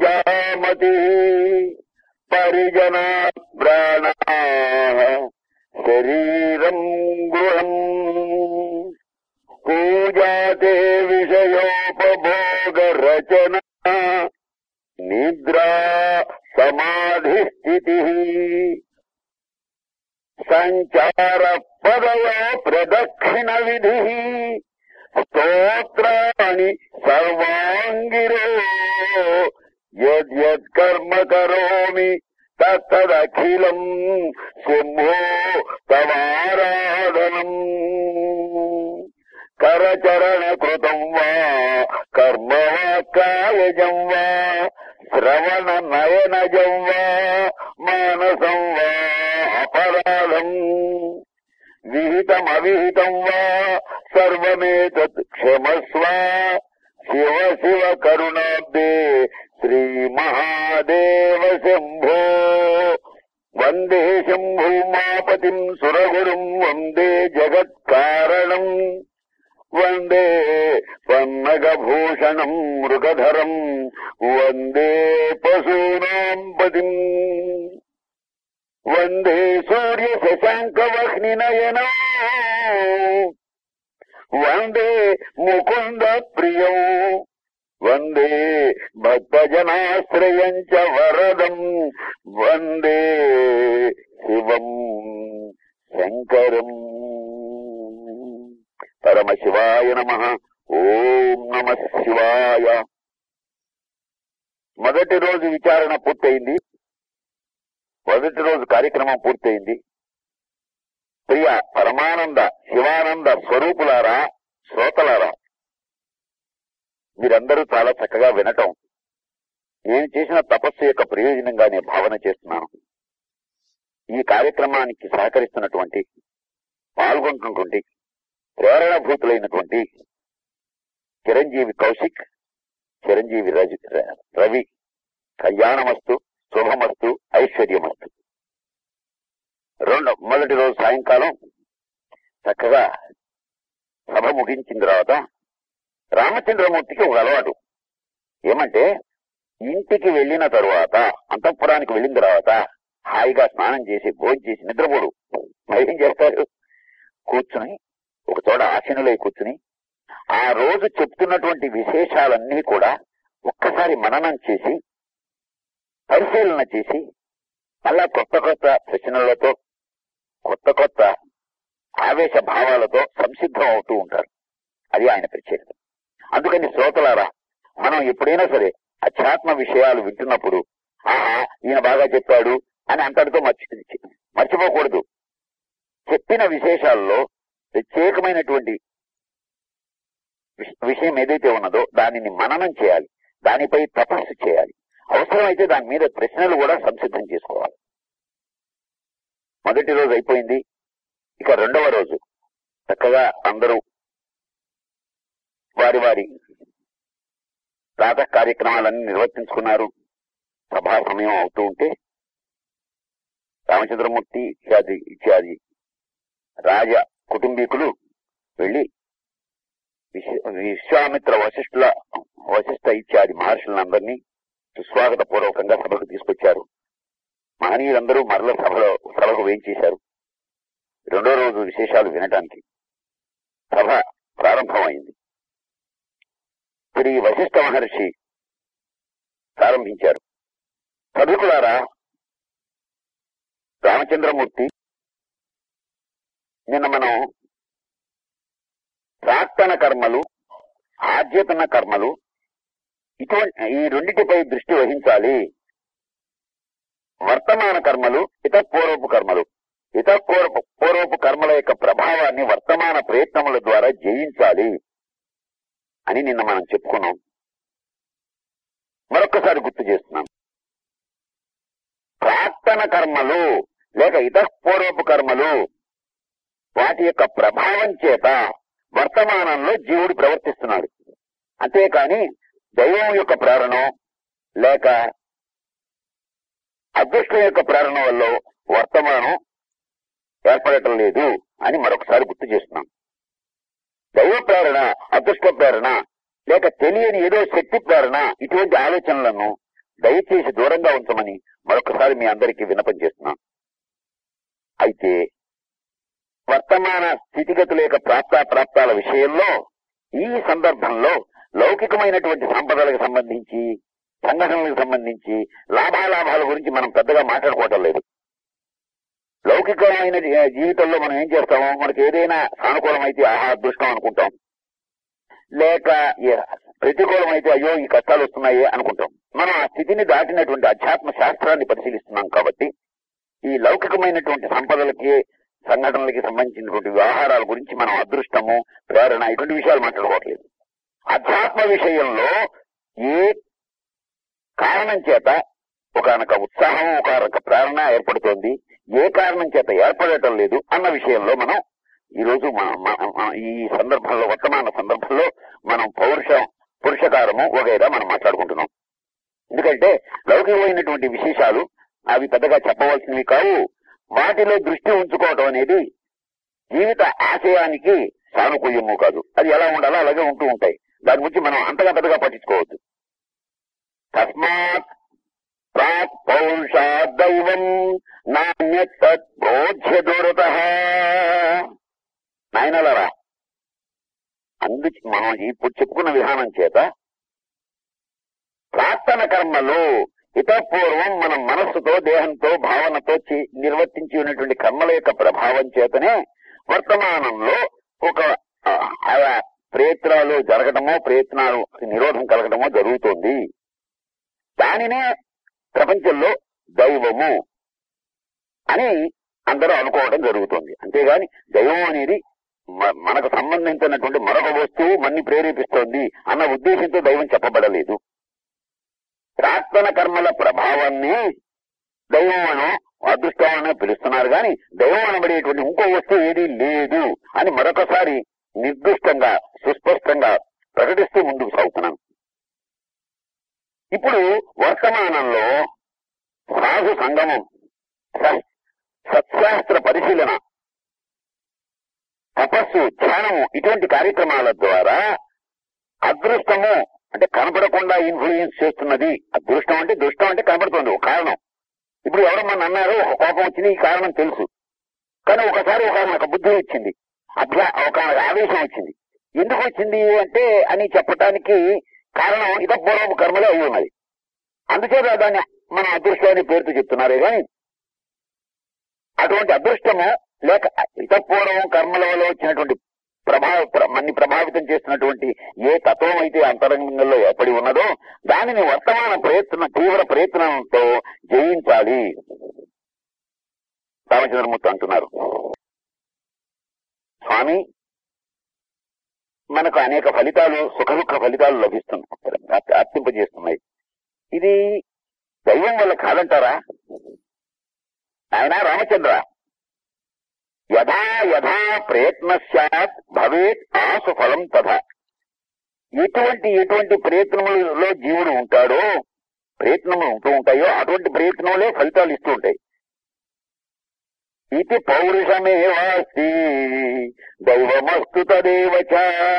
యథామతి పరిజనా ప్రాణా శరీరం గృహం పూజాతే విషయోపభోగ రచన నిద్రా సమాధి స్థితి సంచార పదయో ప్రదక్షిణ విధి స్తోత్రాణి సర్వాంగిరో యద్యత్కర్మ కరోమి తత్తదఖిలం శంభో తవారాధనం కరచరణ కృతం వా కర్మ వా కాయజం వా శ్రవణ నయనజం వా మానసం వా అపరాధం విహితం అవిహితం వా సర్వమేతత్ క్షమస్వ శివ శివ కరుణాబ్దే శ్రీ మహాదేవ శంభో వందే శంభూమాపతిం సురగురుం వందే జగత్కారణం వందే పన్నగభూషణం మృగధరం వందే పశూనాం పతిం వందే సూర్య శశాంకవహ్నినయన వందే ముకుంద ప్రియం వందే భక్తజనాశ్రయం చ వరదం వందే శివం శంకరం పరమశివాయ నమ ఓం నమ శివాయ మొదటి రోజు విచారణ పూర్తయింది మొదటి రోజు కార్యక్రమం పూర్తయింది ప్రియ పరమానంద శివానంద స్వరూపులారా శ్రోతలారా మీరందరూ చాలా చక్కగా వినటం నేను చేసిన తపస్సు యొక్క ప్రయోజనంగా నేను భావన చేస్తున్నాను ఈ కార్యక్రమానికి సహకరిస్తున్నటువంటి పాల్గొంటున్నటువంటి ప్రేరణభూతులైనటువంటి చిరంజీవి కౌశిక్ చిరంజీవి రజి- రవి కళ్యాణమస్తు శుభమస్తు ఐశ్వర్యమస్తు రెండు మొదటి రోజు సాయంకాలం చక్కగా సభ ముగించిన తర్వాత రామచంద్రమూర్తికి ఒక అలవాటు ఏమంటే ఇంటికి వెళ్ళిన తరువాత అంతఃపురానికి వెళ్ళిన తర్వాత హాయిగా స్నానం చేసి భోజనం చేసి నిద్రపోడు మరి ఏం చేస్తారు కూర్చుని ఒక చోట ఆసీనులై కూర్చుని ఆ రోజు చెప్తున్నటువంటి విశేషాలన్నీ కూడా ఒక్కసారి మననం చేసి పరిశీలన చేసి మళ్ళా కొత్త కొత్త ప్రశ్నలతో కొత్త కొత్త ఆవేశ భావాలతో సంసిద్ధం అవుతూ ఉంటారు అది ఆయన ప్రత్యేకత అందుకని శ్రోతలారా మనం ఎప్పుడైనా సరే అధ్యాత్మ విషయాలు వింటున్నప్పుడు ఆహా ఈయన బాగా చెప్పాడు అని అంతటితో మర్చి మర్చిపోకూడదు చెప్పిన విశేషాల్లో ప్రత్యేకమైనటువంటి విష- విషయం ఏదైతే ఉన్నదో దానిని మననం చేయాలి దానిపై తపస్సు చేయాలి అవసరమైతే దాని మీద ప్రశ్నలు కూడా సంసిద్ధం చేసుకోవాలి మొదటి రోజు అయిపోయింది ఇక రెండవ రోజు చక్కగా అందరూ వారి వారి ప్రాతः కార్యక్రమాలన్నీ నిర్వర్తించుకున్నారు సభా సమయం అవుతూ ఉంటే రామచంద్రమూర్తి ఇత్యాది ఇత్యాది రాజ కుటుంబీకులు వెళ్లి విశ్వ- విశ్వామిత్ర వశిష్ఠుల వశిష్ఠ ఇత్యాది మహర్షులందరినీ సుస్వాగత పూర్వకంగా సభకు తీసుకొచ్చారు మహనీయులందరూ మరల సభలో సభకు వేయించేశారు రెండో రోజు విశేషాలు వినటానికి సభ ప్రారంభమైంది శ్రీ వశిష్ఠ మహర్షి ప్రారంభించారు సభికులారా రామచంద్రమూర్తి నిన్న మనం ప్రాక్తన కర్మలు ఆద్యతన కర్మలు ఇటువంటి ఈ రెండిటిపై దృష్టి వహించాలి వర్తమాన కర్మలు ఇతపూర్వపు కర్మలు ఇతపూర్వపు పూర్వపు కర్మల యొక్క ప్రభావాన్ని వర్తమాన ప్రయత్నముల ద్వారా జయించాలి అని నిన్న మనం చెప్పుకున్నాం మరొకసారి గుర్తు చేస్తున్నాం ప్రాక్తన కర్మలు లేక ఇతపూర్వపు కర్మలు వాటి యొక్క ప్రభావం చేత వర్తమానంలో జీవుడు ప్రవర్తిస్తున్నాడు అంతేకాని దైవం యొక్క ప్రేరణో లేక అదృష్టం యొక్క ప్రేరణ వల్ల వర్తమానం ఏర్పడటం లేదు అని మరొకసారి గుర్తు చేస్తున్నాం దైవ ప్రేరణ అదృష్ట ప్రేరణ లేక తెలియని ఏదో శక్తి ప్రేరణ ఇటువంటి ఆలోచనలను దయచేసి దూరంగా ఉంచమని మరొకసారి మీ అందరికీ వినపం చేస్తున్నాను అయితే వర్తమాన స్థితిగతుల యొక్క ప్రాప్తాప్రాప్తాల విషయంలో ఈ సందర్భంలో లౌకికమైనటువంటి సంపదలకు సంబంధించి సంఘటనలకు సంబంధించి లాభాలాభాల గురించి మనం పెద్దగా మాట్లాడుకోవటం లేదు లౌకికమైన జీ- జీవితంలో మనం ఏం చేస్తాము మనకి ఏదైనా సానుకూలమైతే ఆహా అదృష్టం అనుకుంటాం లేక ఏ- ప్రతికూలమైతే అయ్యో ఈ కష్టాలు వస్తున్నాయి అనుకుంటాం మనం ఆ స్థితిని దాటినటువంటి అధ్యాత్మ శాస్త్రాన్ని పరిశీలిస్తున్నాం కాబట్టి ఈ లౌకికమైనటువంటి సంపదలకి సంఘటనలకి సంబంధించినటువంటి వ్యవహారాల గురించి మనం అదృష్టము ప్రేరణ ఇటువంటి విషయాలు మాట్లాడుకోవట్లేదు అధ్యాత్మ విషయంలో ఏ కారణం చేత ఒకనొక ఉత్సాహం ఒకనొక ప్రేరణ ఏర్పడుతోంది ఏ కారణం చేత ఏర్పడటం లేదు అన్న విషయంలో మనం ఈ రోజు మన- మన- మన- ఈ సందర్భంలో వర్తమాన సందర్భంలో మనం పౌరుష పురుషకారము వగైరా మనం మాట్లాడుకుంటున్నాం ఎందుకంటే లౌకికమైనటువంటి విశేషాలు అవి పెద్దగా చెప్పవలసినవి కావు వాటిలో దృష్టి ఉంచుకోవటం అనేది జీవిత ఆశయానికి సానుకూల్యము కాదు అది ఎలా ఉండాలో అలాగే ఉంటూ ఉంటాయి దాని గురించి మనం అంతగా పెద్దగా పట్టించుకోవద్దు తస్మాత్ ప్రాక్ పౌరుషాద్ దైవం నాణ్యత్ బోధ్య దూరత నాయనలరా అందుకు మనం ఇప్పుడు చెప్పుకున్న విధానం చేత ప్రార్థన కర్మలు ఇతపూర్వం మన మనస్సుతో దేహంతో భావనతో చే- నిర్వర్తించి ఉన్నటువంటి కర్మల యొక్క ప్రభావం చేతనే వర్తమానంలో ఒక ఆ, ఆయా ప్రయత్నాలు జరగటమో ప్రయత్నాలు నిరోధం కలగటమో జరుగుతోంది దానినే ప్రపంచంలో దైవము అని అందరూ అనుకోవడం జరుగుతుంది అంతేగాని దైవం అనేది మ- మనకు సంబంధించినటువంటి మరొక వస్తువు మన్ని ప్రేరేపిస్తోంది అన్న ఉద్దేశంతో దైవం చెప్పబడలేదు ప్రార్థన కర్మల ప్రభావాన్ని దైవం అను అదృష్టం అని పిలుస్తున్నారు కానీ దైవం అనబడేటువంటి ఇంకో వస్తువు ఏదీ లేదు అని మరొకసారి నిర్దిష్టంగా సుస్పష్టంగా ప్రకటిస్తూ ముందుకు సాగుతున్నాను ఇప్పుడు వర్తమానంలో సాధు సంగమం స- సత్శాస్త్ర పరిశీలన తపస్సు ధ్యానము ఇటువంటి కార్యక్రమాల ద్వారా అదృష్టము అంటే కనపడకుండా ఇన్ఫ్లుయెన్స్ చేస్తున్నది అదృష్టం అంటే దృష్టం అంటే కనపడుతుంది ఒక కారణం ఇప్పుడు ఎవరో మన అన్నారు ఒక కోపం వచ్చింది ఈ కారణం తెలుసు కానీ ఒకసారి ఒక ఒక బుద్ధి వచ్చింది అట్లా ఒక ఆవేశం వచ్చింది ఎందుకు వచ్చింది అంటే అని చెప్పటానికి కారణం ఇతపూర్వపు కర్మలే అయి ఉన్నది అందుచేత దాన్ని మన అదృష్టాన్ని పేరుతో చెప్తున్నారే కానీ అటువంటి అదృష్టము లేక ఇతపూర్వం కర్మల వల్ల వచ్చినటువంటి ప్రభావ ప్ర- మన్ని ప్రభావితం చేస్తున్నటువంటి ఏ తత్వం అయితే అంతరంగంలో ఏర్పడి ఉన్నదో దానిని వర్తమాన ప్రయత్న తీవ్ర ప్రయత్నంతో జయించాలి రామచంద్రమూర్తి అంటున్నారు స్వామి మనకు అనేక ఫలితాలు సుఖదుఖ ఫలితాలు లభిస్తున్నాయి అర్పింపజేస్తున్నాయి ఇది దైవం వల్ల కాదంటారా ఆయన రామచంద్ర యథా యథా ప్రయత్న సత్ భవేత్ ఆసు ఫలం తథా ఎటువంటి ఎటువంటి ప్రయత్నములలో జీవుడు ఉంటాడో ప్రయత్నములు ఉంటూ ఉంటాయో అటువంటి ప్రయత్నములే ఫలితాలు ఇస్తూ ఉంటాయి ఇది పౌరుషమేవాస్తి దైవమస్తు తదేవచ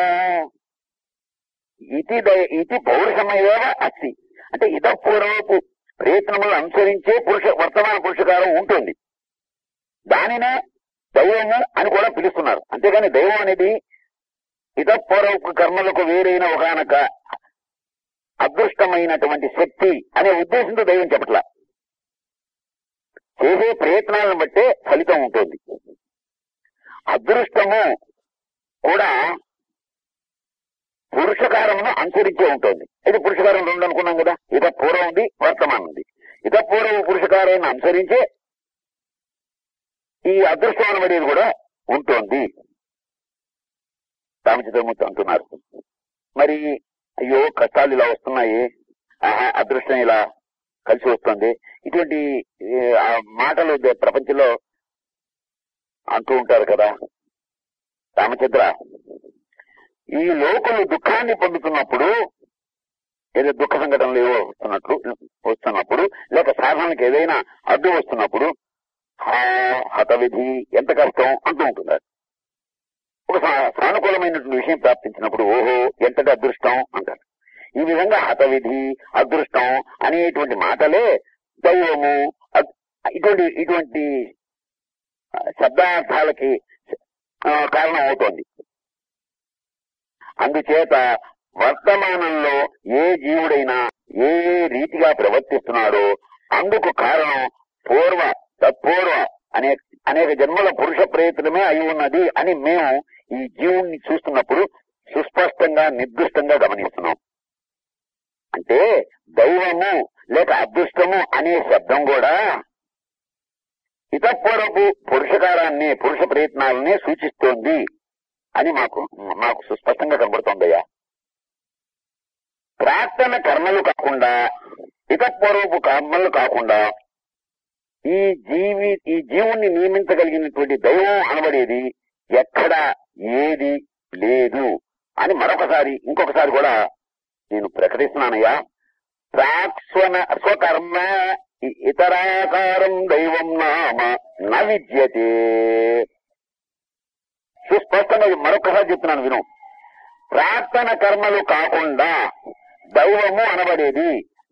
ఇది దై- ఇది పౌరుషమేవ అస్తి అంటే ఇతపూర్వపు ప్రయత్నములను అనుసరించే పురుష వర్తమాన పురుషకారం ఉంటుంది దానినే దైవము అని కూడా పిలుస్తున్నారు అంతేగాని దైవం అనేది ఇతపూర్వక కర్మలకు వేరైన ఒకనొక అదృష్టమైనటువంటి శక్తి అనే ఉద్దేశంతో దైవం చెప్పట్లా చేసే ప్రయత్నాలను బట్టే ఫలితం ఉంటుంది అదృష్టము కూడా పురుషకారమును అనుసరించే ఉంటుంది ఇది పురుషకారం రెండు అనుకున్నాం కదా ఇత పూర్వం ఉంది వర్తమానం ఉంది ఇత పూర్వ పురుషకారాన్ని అనుసరించే ఈ అదృష్టం అనబడేది కూడా ఉంటుంది రామచంద్రమూర్తి అంటున్నారు మరి అయ్యో కష్టాలు ఇలా వస్తున్నాయి ఆహా, అదృష్టం ఇలా కలిసి వస్తుంది ఇటువంటి ఏ, ఆ మాటలు దే- ప్రపంచంలో అంటూ ఉంటారు కదా రామచంద్ర ఈ లోకులు దుఃఖాన్ని పొందుతున్నప్పుడు ఏదో దుఃఖ సంఘటనలు ఏవో వస్తున్నట్లు వస్తున్నప్పుడు లేక సాధనలకు ఏదైనా అడ్డు వస్తున్నప్పుడు హా హతవిధి ఎంత కష్టం అంటూ ఉంటున్నారు ఒక సా- సానుకూలమైనటువంటి విషయం ప్రాప్తించినప్పుడు ఓహో ఎంతటి అదృష్టం అంటారు ఈ విధంగా హతవిధి అదృష్టం అనేటువంటి మాటలే దైవము అద్- ఇటువంటి ఇటువంటి ఆ, శబ్దార్థాలకి ఆ, కారణం అవుతోంది అందుచేత వర్తమానంలో ఏ జీవుడైనా ఏ ఏ రీతిగా ప్రవర్తిస్తున్నాడో అందుకు కారణం పూర్వ తత్పూర్వ అనే అనేక జన్మల పురుష ప్రయత్నమే అయి ఉన్నది అని మేము ఈ జీవుణ్ణి చూస్తున్నప్పుడు సుస్పష్టంగా నిర్దిష్టంగా గమనిస్తున్నాం అంటే దైవము లేక అదృష్టము అనే శబ్దం కూడా ఇతపూర్వపు పురుషకారాన్ని పురుష ప్రయత్నాలనే సూచిస్తోంది అని మాకు మాకు సుస్పష్టంగా కనబడుతోందయ్యా ప్రార్థన కర్మలు కాకుండా ఇతపూర్వపు కర్మలు కాకుండా ఈ జీవి ఈ జీవుణ్ణి నియమించగలిగినటువంటి దైవం అనబడేది ఎక్కడ ఏది లేదు అని మరొకసారి ఇంకొకసారి కూడా నేను ప్రకటిస్తున్నానయ్యా ప్రాక్స్వన స్వకర్మ ఇ- ఇతరాకారం దైవం నామ న విద్యతే సుస్పష్టంగా ఇది మరొకసారి చెప్తున్నాను విను ప్రార్థన కర్మలు కాకుండా దైవము అనబడేది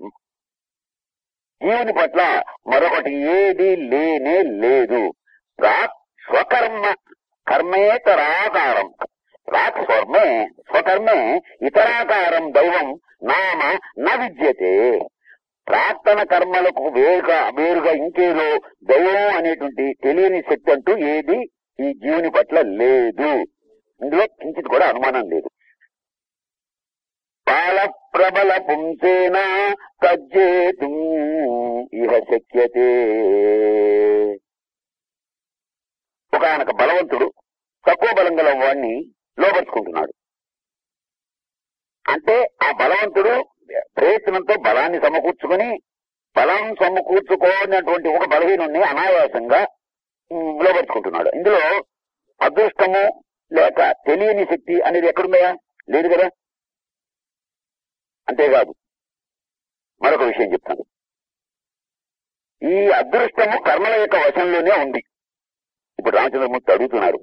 జీవుని పట్ల మరొకటి ఏది లేనే లేదు ప్రాక్ స్వకర్మ కర్మేతరాకారం ప్రాక్ స్వర్మే స్వకర్మే ఇతరాకారం దైవం నామ న విద్యతే ప్రార్థన కర్మలకు వేరుగా వేరుగా ఇంకేదో దైవం అనేటువంటి తెలియని శక్తి అంటూ ఏది ఈ జీవుని పట్ల లేదు ఇందులో కించిత్ కూడా అనుమానం లేదు బాల ప్రబల పుంసేన తజ్జేతుం ఇహ శక్యతే ఒకనొక బలవంతుడు తక్కువ బలం గల వాడిని లోపరుచుకుంటున్నాడు అంటే ఆ బలవంతుడు ప్రయత్నంతో బలాన్ని సమకూర్చుకుని బలం సమకూర్చుకోనటువంటి ఒక బలహీనుణ్ణి అనాయాసంగా ఉమ్, లోపరుచుకుంటున్నాడు ఇందులో అదృష్టము లేక తెలియని శక్తి అనేది ఎక్కడుందయా లేదు కదా అంతేకాదు మరొక విషయం చెప్తాను ఈ అదృష్టము కర్మల యొక్క వశంలోనే ఉంది ఇప్పుడు రామచంద్రమూర్తి అడుగుతున్నారు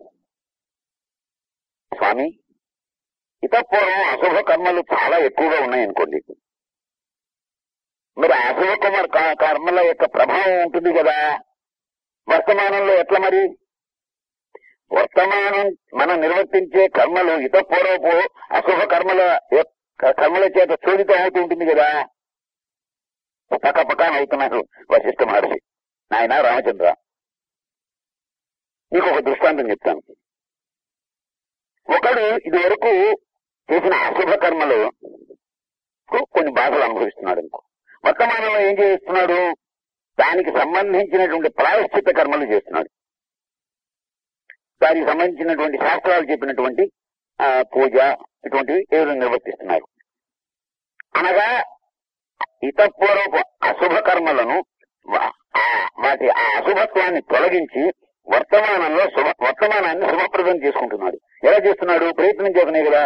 స్వామి ఇతపూర్వం అశుభ కర్మలు చాలా ఎక్కువగా ఉన్నాయనుకోండి మరి ఆ అశుభ కర్మ క- కర్మల యొక్క ప్రభావం ఉంటుంది కదా వర్తమానంలో ఎట్లా మరి వర్తమానం మనం నిర్వర్తించే కర్మలు ఇతపూర్వపు అశుభ కర్మల యొక్క కర్మల చేత చోదితం అవుతూ ఉంటుంది కదా పక్క పక్కన అవుతున్నారు వశిష్ఠ మహర్షి నాయన రామచంద్ర నీకు ఒక దృష్టాంతం చెప్తాను ఒకడు ఇది వరకు చేసిన అశుభ కర్మలు కొన్ని బాధలు అనుభవిస్తున్నాడు అనుకో వర్తమానంలో ఏం చేస్తున్నాడు దానికి సంబంధించినటువంటి ప్రాయశ్చిత్త కర్మలు చేస్తున్నాడు దానికి సంబంధించినటువంటి శాస్త్రాలు చెప్పినటువంటి ఆ, పూజ ఇటువంటివి ఏదో నిర్వర్తిస్తున్నారు అనగా ఇతపూర్వపు అశుభ కర్మలను వా- ఆ- వాటి ఆ అశుభత్వాన్ని తొలగించి వర్తమానంలో శుభ వర్తమానాన్ని శుభప్రదం చేసుకుంటున్నాడు ఎలా చేస్తున్నాడు ప్రయత్నం చేతనే కదా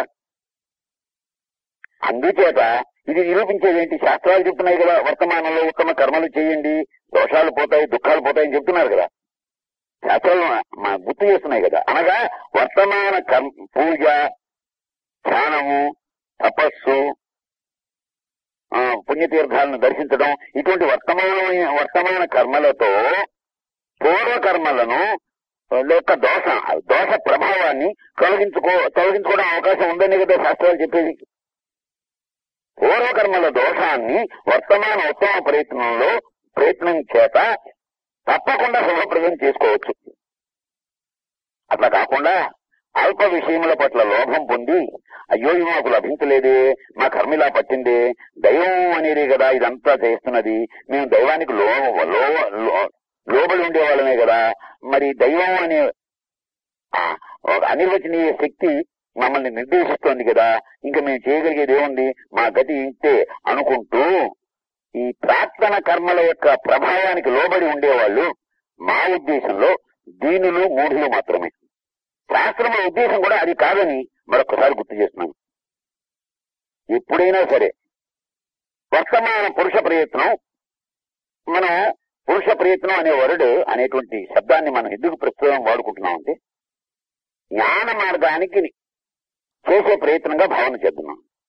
అందుచేత ఇది నిరూపించేది ఏంటి శాస్త్రాలు చెప్తున్నాయి కదా వర్తమానంలో ఉత్తమ కర్మలు చేయండి దోషాలు పోతాయి దుఃఖాలు పోతాయని చెప్తున్నారు కదా శాస్త్రాలు మా గుర్తు చేస్తున్నాయి కదా అనగా వర్తమాన కర్మ పూజ ధ్యానము తపస్సు ఆ, పుణ్యతీర్థాలను దర్శించడం ఇటువంటి వర్తమాన వర్తమాన కర్మలతో పూర్వ కర్మలను లేక దోష దోష ప్రభావాన్ని తొలగించుకో తొలగించుకోవడం అవకాశం ఉందని కదా శాస్త్రాలు చెప్పేది పూర్వకర్మల దోషాన్ని వర్తమాన ఉత్తమ ప్రయత్నంలో ప్రయత్నం చేత తప్పకుండా శుభప్రదం చేసుకోవచ్చు అట్లా కాకుండా అల్ప విషయముల పట్ల లోభం పొంది అయ్యో ఇవి మాకు లభించలేదే మా కర్మ ఇలా పట్టింది దైవం అనేది కదా ఇదంతా చేస్తున్నది మేము దైవానికి లో లో లో- లోబడి ఉండేవాళ్ళమే కదా మరి దైవం అనే ఆ, ఒక అనిర్వచనీయ శక్తి మమ్మల్ని నిర్దేశిస్తోంది కదా ఇంకా మేము చేయగలిగేది ఏముంది మా గతి ఇంతే అనుకుంటూ ఈ ప్రార్థన కర్మల యొక్క ప్రభావానికి లోబడి ఉండేవాళ్ళు మా ఉద్దేశంలో దీనులు మూఢులు మాత్రమే శాస్త్రముల ఉద్దేశం కూడా అది కాదని మరొకసారి గుర్తు చేస్తున్నాను ఎప్పుడైనా సరే వర్తమాన పురుష ప్రయత్నం మనం పురుష ప్రయత్నం అనే వరుడు అనేటువంటి శబ్దాన్ని మనం ఎందుకు ప్రస్తుతం వాడుకుంటున్నాం అంటే జ్ఞాన మార్గానికి చేసే ప్రయత్నంగా భావన చేద్దాం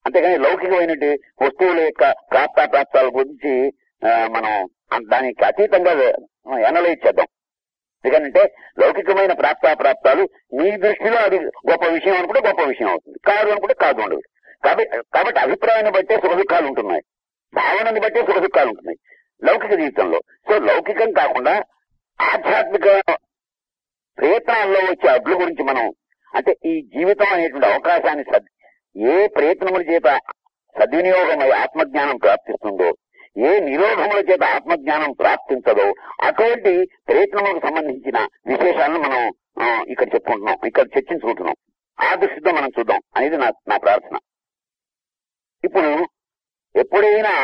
అంతేగాని లౌకికమైన వస్తువుల యొక్క ప్రాప్తాప్రాప్తాల గురించి ఆ, మనం అం- దానికి అతీతంగా ఎనలైజ్ చేద్దాం ఎందుకంటే లౌకికమైన ప్రాప్తాప్రాప్తాలు నీ దృష్టిలో అది గొప్ప విషయం అనుకుంటే గొప్ప విషయం అవుతుంది కాదు అనుకుంటే కాదు ఉండదు కాబట్టి కాబట్టి అభిప్రాయాన్ని బట్టే సుఖ దుఃఖాలు ఉంటున్నాయి భావనని బట్టే సుఖ దుఃఖాలు ఉంటున్నాయి లౌకిక జీవితంలో సో లౌకికం కాకుండా ఆధ్యాత్మిక ప్రయత్నాల్లో వచ్చే అడ్ల గురించి మనం అంటే ఈ జీవితం అనేటువంటి అవకాశాన్ని సద్ ఏ ప్రయత్నముల చేత సద్వినియోగమై ఆత్మజ్ఞానం ప్రాప్తిస్తుందో ఏ నిరోధముల చేత ఆత్మజ్ఞానం ప్రాప్తించదో అటువంటి ప్రయత్నములకు సంబంధించిన విశేషాలను మనం ఆ, ఇక్కడ చెప్పుకుంటున్నాం ఇక్కడ చర్చించుకుంటున్నాం ఆ దృష్టితో మనం చూద్దాం అనేది నా నా ప్రార్థన ఇప్పుడు ఎప్పుడైనా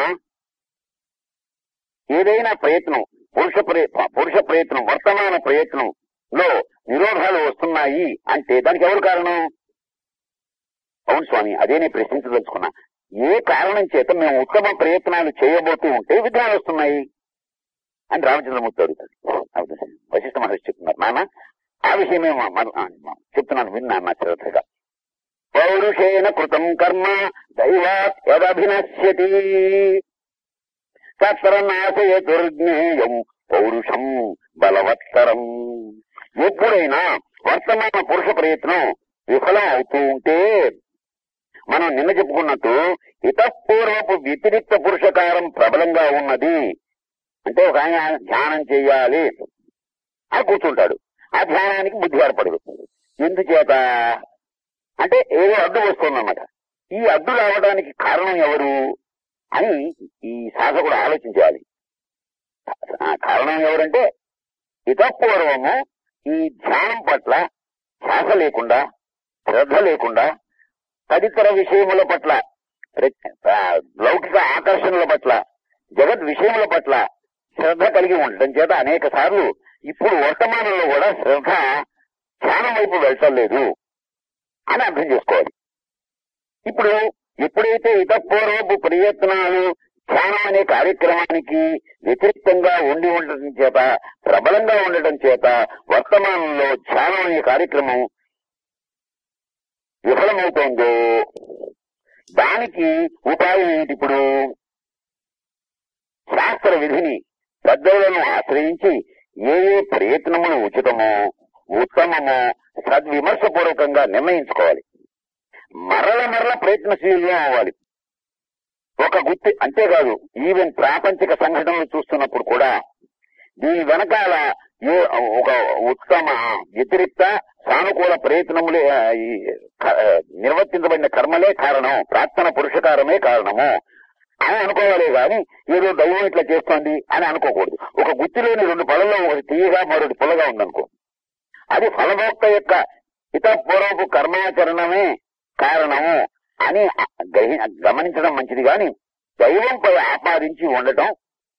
ఏదైనా ప్రయత్నం పురుష ప్రయ- పురుష ప్రయత్నం వర్తమాన ప్రయత్నంలో నిరోధాలు వస్తున్నాయి అంటే దానికి ఎవరు కారణం అవును స్వామి అదే నేను ప్రశ్నించదలుచుకున్నా ఏ కారణం చేత మేము ఉత్తమ ప్రయత్నాలు చేయబోతూ ఉంటే విఘ్నాలు వస్తున్నాయి అని రామచంద్రమూర్తి అడుగుతాడు అవును. వశిష్ఠ మహర్షి చెప్తున్నారు నాన్న ఆ విషయమే మా- మా- ఆ, మా- చెప్తున్నాను విన్నా నా శ్రద్ధగా పౌరుషేణ కృతం కర్మ దైవాత్ యదభినశ్యతి తత్రనాశయ దుర్జ్ఞేయం పౌరుషం బలవత్తరం ఎప్పుడైనా వర్తమాన పురుష ప్రయత్నం విఫలం అవుతూ ఉంటే మనం నిన్న చెప్పుకున్నట్టు ఇతపూర్వపు వ్యతిరిక్త పురుషకారం ప్రబలంగా ఉన్నది అంటే ఒక ఆయన ధ్యానం చేయాలి అని కూర్చుంటాడు ఆ ధ్యానానికి బుద్ధి ఏర్పడదు ఎందుచేత అంటే ఏదో అడ్డు వస్తుందన్నమాట ఈ అడ్డు రావడానికి కారణం ఎవరు అని ఈ సాధకుడు ఆలోచించాలి ఆ కారణం ఎవరంటే ఇతపూర్వము ఈ ధ్యానం పట్ల ధ్యాస లేకుండా శ్రద్ధ లేకుండా తదితర విషయముల పట్ల ప్ర- ఆ, లౌకిక ఆకర్షణల పట్ల జగత్ విషయముల పట్ల శ్రద్ధ కలిగి ఉండటం చేత అనేక సార్లు ఇప్పుడు వర్తమానంలో కూడా శ్రద్ధ ధ్యానం వైపు వెళ్ళలేదు అని అర్థం చేసుకోవాలి ఇప్పుడు ఎప్పుడైతే ఇతపూర్వపు ప్రయత్నాలు ధ్యానం అనే కార్యక్రమానికి వ్యతిరేక్తంగా ఉండి ఉండటం చేత ప్రబలంగా ఉండటం చేత వర్తమానంలో ధ్యానం అనే కార్యక్రమం విఫలమవుతోందో దానికి ఉపాయం ఏంటి ఇప్పుడు శాస్త్ర విధిని పెద్దలను ఆశ్రయించి ఏ ఏ ప్రయత్నములు ఉచితమో ఉత్తమమో సద్విమర్శపూర్వకంగా నిర్ణయించుకోవాలి మరల మరల ప్రయత్నశీలం అవ్వాలి ఒక గుర్తి అంతేకాదు ఈవెన్ ప్రాపంచిక సంఘటనలు చూస్తున్నప్పుడు కూడా దీని వెనకాల ఏ ఒక ఉత్తమ వ్యతిరిక్త సానుకూల ప్రయత్నములే ఆ, ఈ క- ఆ, నిర్వర్తించబడిన కర్మలే కారణం ప్రార్థన పురుషకారమే కారణము అని అనుకోవాలే గాని ఏదో దైవం ఇట్లా చేస్తోంది అని అనుకోకూడదు ఒక గుత్తిలోని రెండు పళ్ళలో ఒకటి తీయగా మరొకటి పుల్లగా ఉందనుకో అది ఫలభోక్త యొక్క ఇతపూర్వపు కర్మాచరణమే కారణము అని గ్రహి గమనించడం మంచిది గాని దైవంపై ఆపాదించి ఉండటం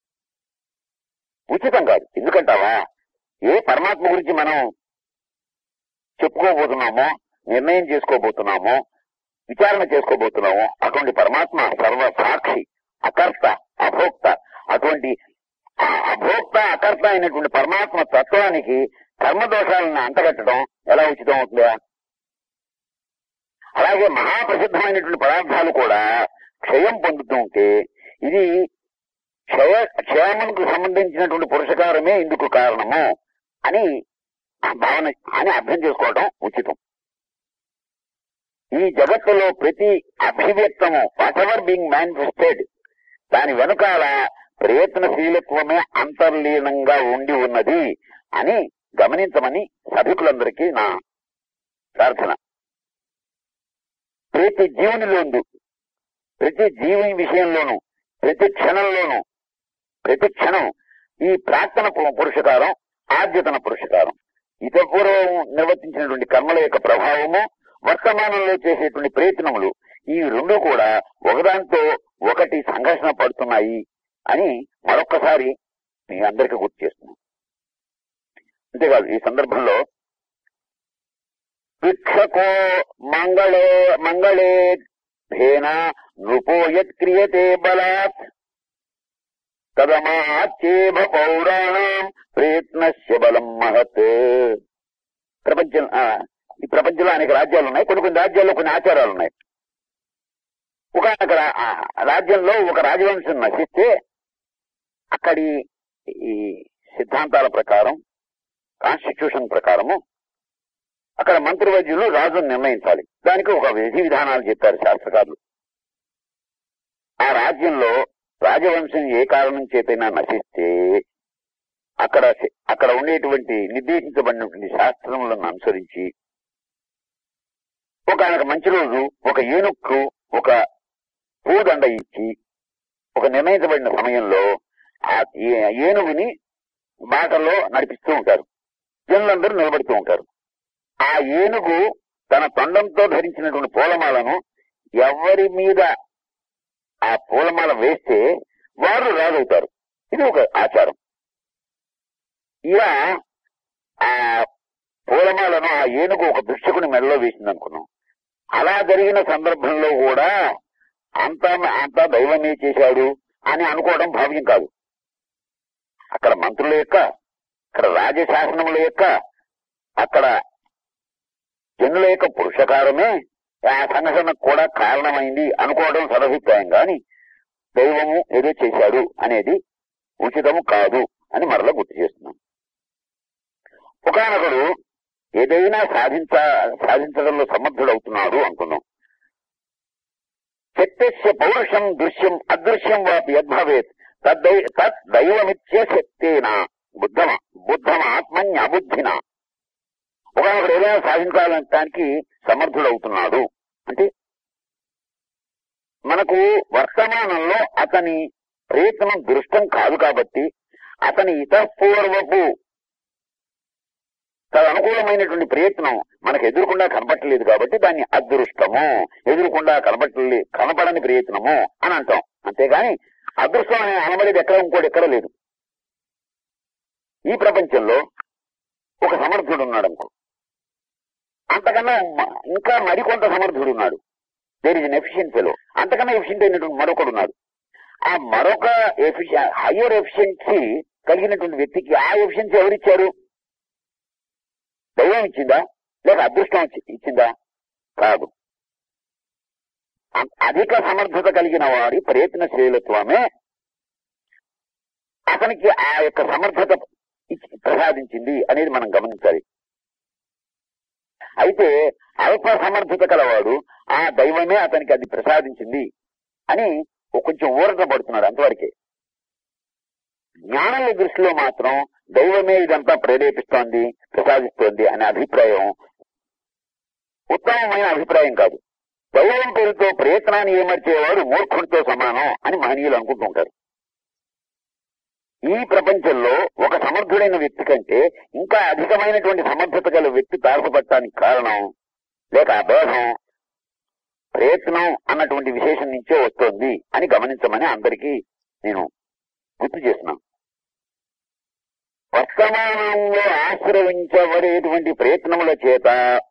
ఉచితం కాదు ఎందుకంటావా ఏ పరమాత్మ గురించి మనం చెప్పుకోబోతున్నామో నిర్ణయం చేసుకోబోతున్నామో విచారణ చేసుకోబోతున్నామో అటువంటి పరమాత్మ సర్వ సాక్షి అకర్త అభోక్త అటువంటి ఆ అభోక్త అకర్త అయినటువంటి పరమాత్మ తత్వానికి కర్మదోషాలను అంటగట్టడం ఎలా ఉచితం అవుతుందా అలాగే మహాప్రసిద్ధమైనటువంటి పదార్థాలు కూడా క్షయం పొందుతూ ఉంటే ఇది క్షయ క్షేమకు సంబంధించినటువంటి పురుషకారమే ఇందుకు కారణము అని భావన అని అర్థం చేసుకోవడం ఉచితం ఈ జగత్తులో ప్రతి అభివ్యక్తము వాట్ ఎవర్ బీయింగ్ మేనిఫెస్టెడ్ దాని వెనుకాల ప్రయత్నశీలత్వమే అంతర్లీనంగా ఉండి ఉన్నది అని గమనించమని సభికులందరికీ నా ప్రార్థన ప్రతి జీవునిలోందు ప్రతి జీవుని విషయంలోనూ ప్రతి క్షణంలోనూ ప్రతి క్షణం ఈ ప్రార్థన పు- పురుషకారం ఆద్యతన పురుషకారం ఇతపూర్వం నిర్వర్తించినటువంటి కర్మల యొక్క ప్రభావము వర్తమానంలో చేసేటువంటి ప్రయత్నములు ఈ రెండు కూడా ఒకదాంతో ఒకటి సంఘర్షణ పడుతున్నాయి అని మరొక్కసారి మీ అందరికీ గుర్తు చేస్తున్నాను అంతేకాదు ఈ సందర్భంలో విక్షకో మంగళే మంగళే భేన నృపో యత్క్రియతే బలాత్ తదమాచ్యేభ పౌరాణం ప్రయత్నస్య బలం మహత్ ప్రపంచం ఆ, ఈ ప్రపంచంలో అనేక రాజ్యాలు ఉన్నాయి కొన్ని కొన్ని రాజ్యాల్లో కొన్ని ఆచారాలు ఉన్నాయి ఒక అక్కడ ఆ రాజ్యంలో ఒక రాజవంశం నశిస్తే అక్కడి ఈ సిద్ధాంతాల ప్రకారం కాన్స్టిట్యూషన్ ప్రకారము అక్కడ మంత్రివర్యులు రాజును నిర్ణయించాలి దానికి ఒక విధి విధానాలు చెప్పారు శాస్త్రకారులు ఆ రాజ్యంలో రాజవంశం ఏ కారణం చేతైనా నశిస్తే అక్కడ అక్కడ ఉండేటువంటి నిర్దేశించబడినటువంటి శాస్త్రములను అనుసరించి ఒక ఆయనకు మంచి రోజు ఒక ఏనుక్కు ఒక పూదండ ఇచ్చి ఒక నిర్ణయించబడిన సమయంలో ఆ ఏ- ఏనుగుని బాటలో నడిపిస్తూ ఉంటారు జనులందరూ నిలబడుతూ ఉంటారు ఆ ఏనుగు తన తొండంతో ధరించినటువంటి పూలమాలను ఎవరి మీద ఆ పూలమాల వేస్తే వారు రాగవుతారు ఇది ఒక ఆచారం ఇలా ఆ పూలమాలను ఆ ఏనుగు ఒక భిక్షకుని మెడలో వేసింది అనుకున్నాం అలా జరిగిన సందర్భంలో కూడా అంతా అంతా దైవమే చేశాడు అని అనుకోవడం భావ్యం కాదు అక్కడ మంత్రుల యొక్క అక్కడ రాజశాసనముల యొక్క అక్కడ జనుల యొక్క పురుషకారమే ఆ సంఘటనకు కూడా కారణమైంది అనుకోవడం సదభిప్రాయం గాని దైవము ఏదో చేశాడు అనేది ఉచితము కాదు అని మరలా గుర్తు చేస్తున్నాం ఒకనొకడు ఏదైనా సాధించ సాధించడంలో సమర్థుడవుతున్నాడు అనుకున్నాం శక్తిస్య పౌరుషం దృశ్యం అదృశ్యం వాపి యద్భవేత్ తద్దై తత్ దైవమిత్య శక్తేన బుద్ధమ బుద్ధమ ఆత్మన్య అబుద్ధిన ఒకనొకడు ఏదైనా సాధించాలనటానికి సమర్థుడవుతున్నాడు అంటే మనకు వర్తమానంలో అతని ప్రయత్నం దృష్టం కాదు కాబట్టి అతని ఇతపూర్వపు తదనుకూలమైనటువంటి ప్రయత్నం మనకు ఎదురుకుండా కనపట్టలేదు కాబట్టి దాన్ని అదృష్టము ఎదురుకుండా కనపట్టలే కనపడని ప్రయత్నము అని అంటాం అంతేగాని అదృష్టం అనే అనబడేది ఎక్కడ ఇంకోటి ఎక్కడ లేదు ఈ ప్రపంచంలో ఒక సమర్థుడు ఉన్నాడు అనుకో అంతకన్నా మ- ఇంకా మరికొంత సమర్థుడు ఉన్నాడు దేర్ ఇస్ ఎన్ ఎఫిషియన్సీలో అంతకన్నా ఎఫిషియెంట్ అయినటువంటి మరొకడు ఉన్నాడు ఆ మరొక ఎఫిషియన్ హయ్యర్ ఎఫిషియన్సీ కలిగినటువంటి వ్యక్తికి ఆ ఎఫిషియన్సీ ఎవరిచ్చారు దైవం ఇచ్చిందా లేక అదృష్టం ఇచ్చి- ఇచ్చిందా కాదు అ- అధిక సమర్థత కలిగిన వారి ప్రయత్నశీలత్వమే అతనికి ఆ యొక్క సమర్థత ఇచ్చి- ప్రసాదించింది అనేది మనం గమనించాలి అయితే అల్ప సమర్థత కలవాడు ఆ దైవమే అతనికి అది ప్రసాదించింది అని ఓ కొంచెం ఊరట పడుతున్నాడు అంతవరకే జ్ఞానుల దృష్టిలో మాత్రం దైవమే ఇదంతా ప్రేరేపిస్తోంది ప్రసాదిస్తోంది అనే అభిప్రాయం ఉత్తమమైన అభిప్రాయం కాదు దైవం పేరుతో ప్రయత్నాన్ని ఏమర్చేవాడు మూర్ఖుడితో సమానం అని మహనీయులు అనుకుంటుంటారు ఈ ప్రపంచంలో ఒక సమర్థుడైన వ్యక్తి కంటే ఇంకా అధికమైనటువంటి సమర్థత గల వ్యక్తి తారసపడటానికి కారణం లేక అభేదం ప్రయత్నం అన్నటువంటి విశేషం నుంచే వస్తోంది అని గమనించమని అందరికీ నేను గుర్తు చేస్తున్నాను వర్తమానంలో ఆశ్రయించబడేటువంటి ప్రయత్నముల చేత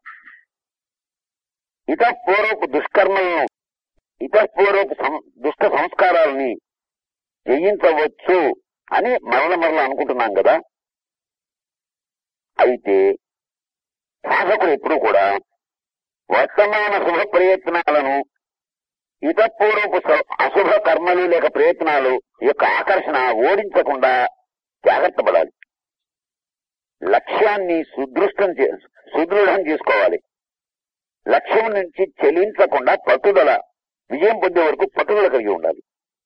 ఇతపూర్వపు దుష్కర్మలను ఇతపూర్వపు సం- దుష్ట సంస్కారాలని జయించవచ్చు అని మరల మరల అనుకుంటున్నాం కదా అయితే సాధకుడు ఎప్పుడు కూడా వర్తమాన శుభ ప్రయత్నాలను ఇతపూర్వపు స- అశుభ కర్మలు లేక ప్రయత్నాలు యొక్క ఆకర్షణ ఓడించకుండా జాగ్రత్త పడాలి లక్ష్యాన్ని సుదృష్టం చే సుదృఢం చేసుకోవాలి లక్ష్యం నుంచి చెలించకుండా పట్టుదల విజయం పొందే వరకు పట్టుదల కలిగి ఉండాలి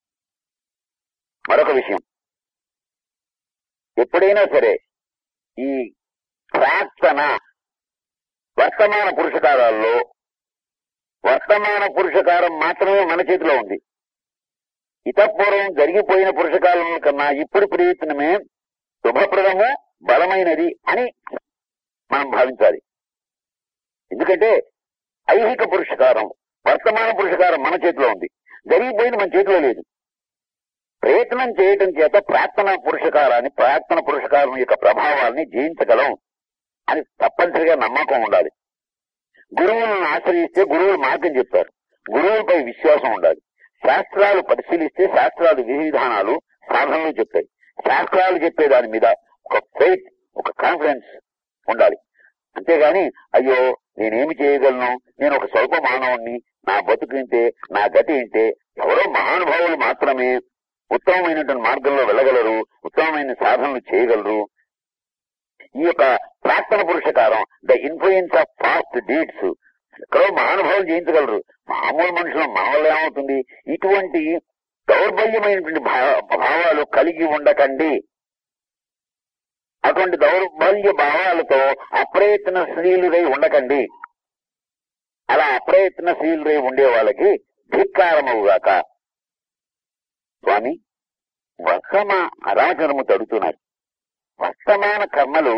మరొక విషయం ఎప్పుడైనా సరే ఈ ప్రార్థన వర్తమాన పురుషకారాల్లో వర్తమాన పురుషకారం మాత్రమే మన చేతిలో ఉంది ఇతపూర్వం జరిగిపోయిన పురుషకాలం కన్నా ఇప్పుడు ప్రయత్నమే శుభప్రదము బలమైనది అని మనం భావించాలి ఎందుకంటే ఐహిక పురుషకారం వర్తమాన పురుషకారం మన చేతిలో ఉంది జరిగిపోయింది మన చేతిలో లేదు ప్రయత్నం చేయటం చేత ప్రార్థన పురుషకారాన్ని ప్రార్థన పురుషకారం యొక్క ప్రభావాల్ని జయించగలం అని తప్పనిసరిగా నమ్మకం ఉండాలి గురువులను ఆశ్రయిస్తే గురువులు మార్గం చెప్తారు గురువులపై విశ్వాసం ఉండాలి శాస్త్రాలు పరిశీలిస్తే శాస్త్రాలు విధి విధానాలు సాధనలు చెప్తాయి శాస్త్రాలు చెప్పే దాని మీద ఒక ఫెయిత్ ఒక కాన్ఫిడెన్స్ ఉండాలి అంతేగాని అయ్యో నేనేమి చేయగలను నేను ఒక స్వల్ప మానవుణ్ణి నా బతుకు ఇంతే నా గతి ఇంతే ఎవరో మహానుభావులు మాత్రమే ఉత్తమమైనటువంటి మార్గంలో వెళ్ళగలరు ఉత్తమమైన సాధనలు చేయగలరు ఈ యొక్క ప్రాక్తన పురుషకారం the influence of past deeds ఎక్కడో మహానుభావులు చేయించగలరు మామూలు మనుషులు మా వల్ల ఏమవుతుంది ఇటువంటి దౌర్బల్యమైనటువంటి భా- భావాలు కలిగి ఉండకండి అటువంటి దౌర్బల్య భావాలతో అప్రయత్నశీలుడై ఉండకండి అలా అప్రయత్నశీలుడై ఉండే వాళ్ళకి ధిక్కారమవుగాక స్వామి వర్తమా అరాచరము తడుతున్నారు వర్తమాన కర్మలు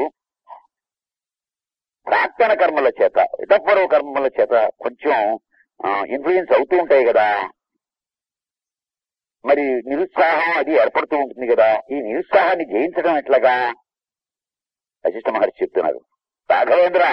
ప్రాక్తన కర్మల చేత ఇతపూర్వ కర్మల చేత కొంచెం ఇన్ఫ్లుయెన్స్ అవుతూ ఉంటాయి కదా మరి నిరుత్సాహం అది ఏర్పడుతూ ఉంటుంది కదా ఈ నిరుత్సాహాన్ని జయించడం ఎట్లాగా వశిష్ఠ మహర్షి చెప్తున్నారు రాఘవేంద్ర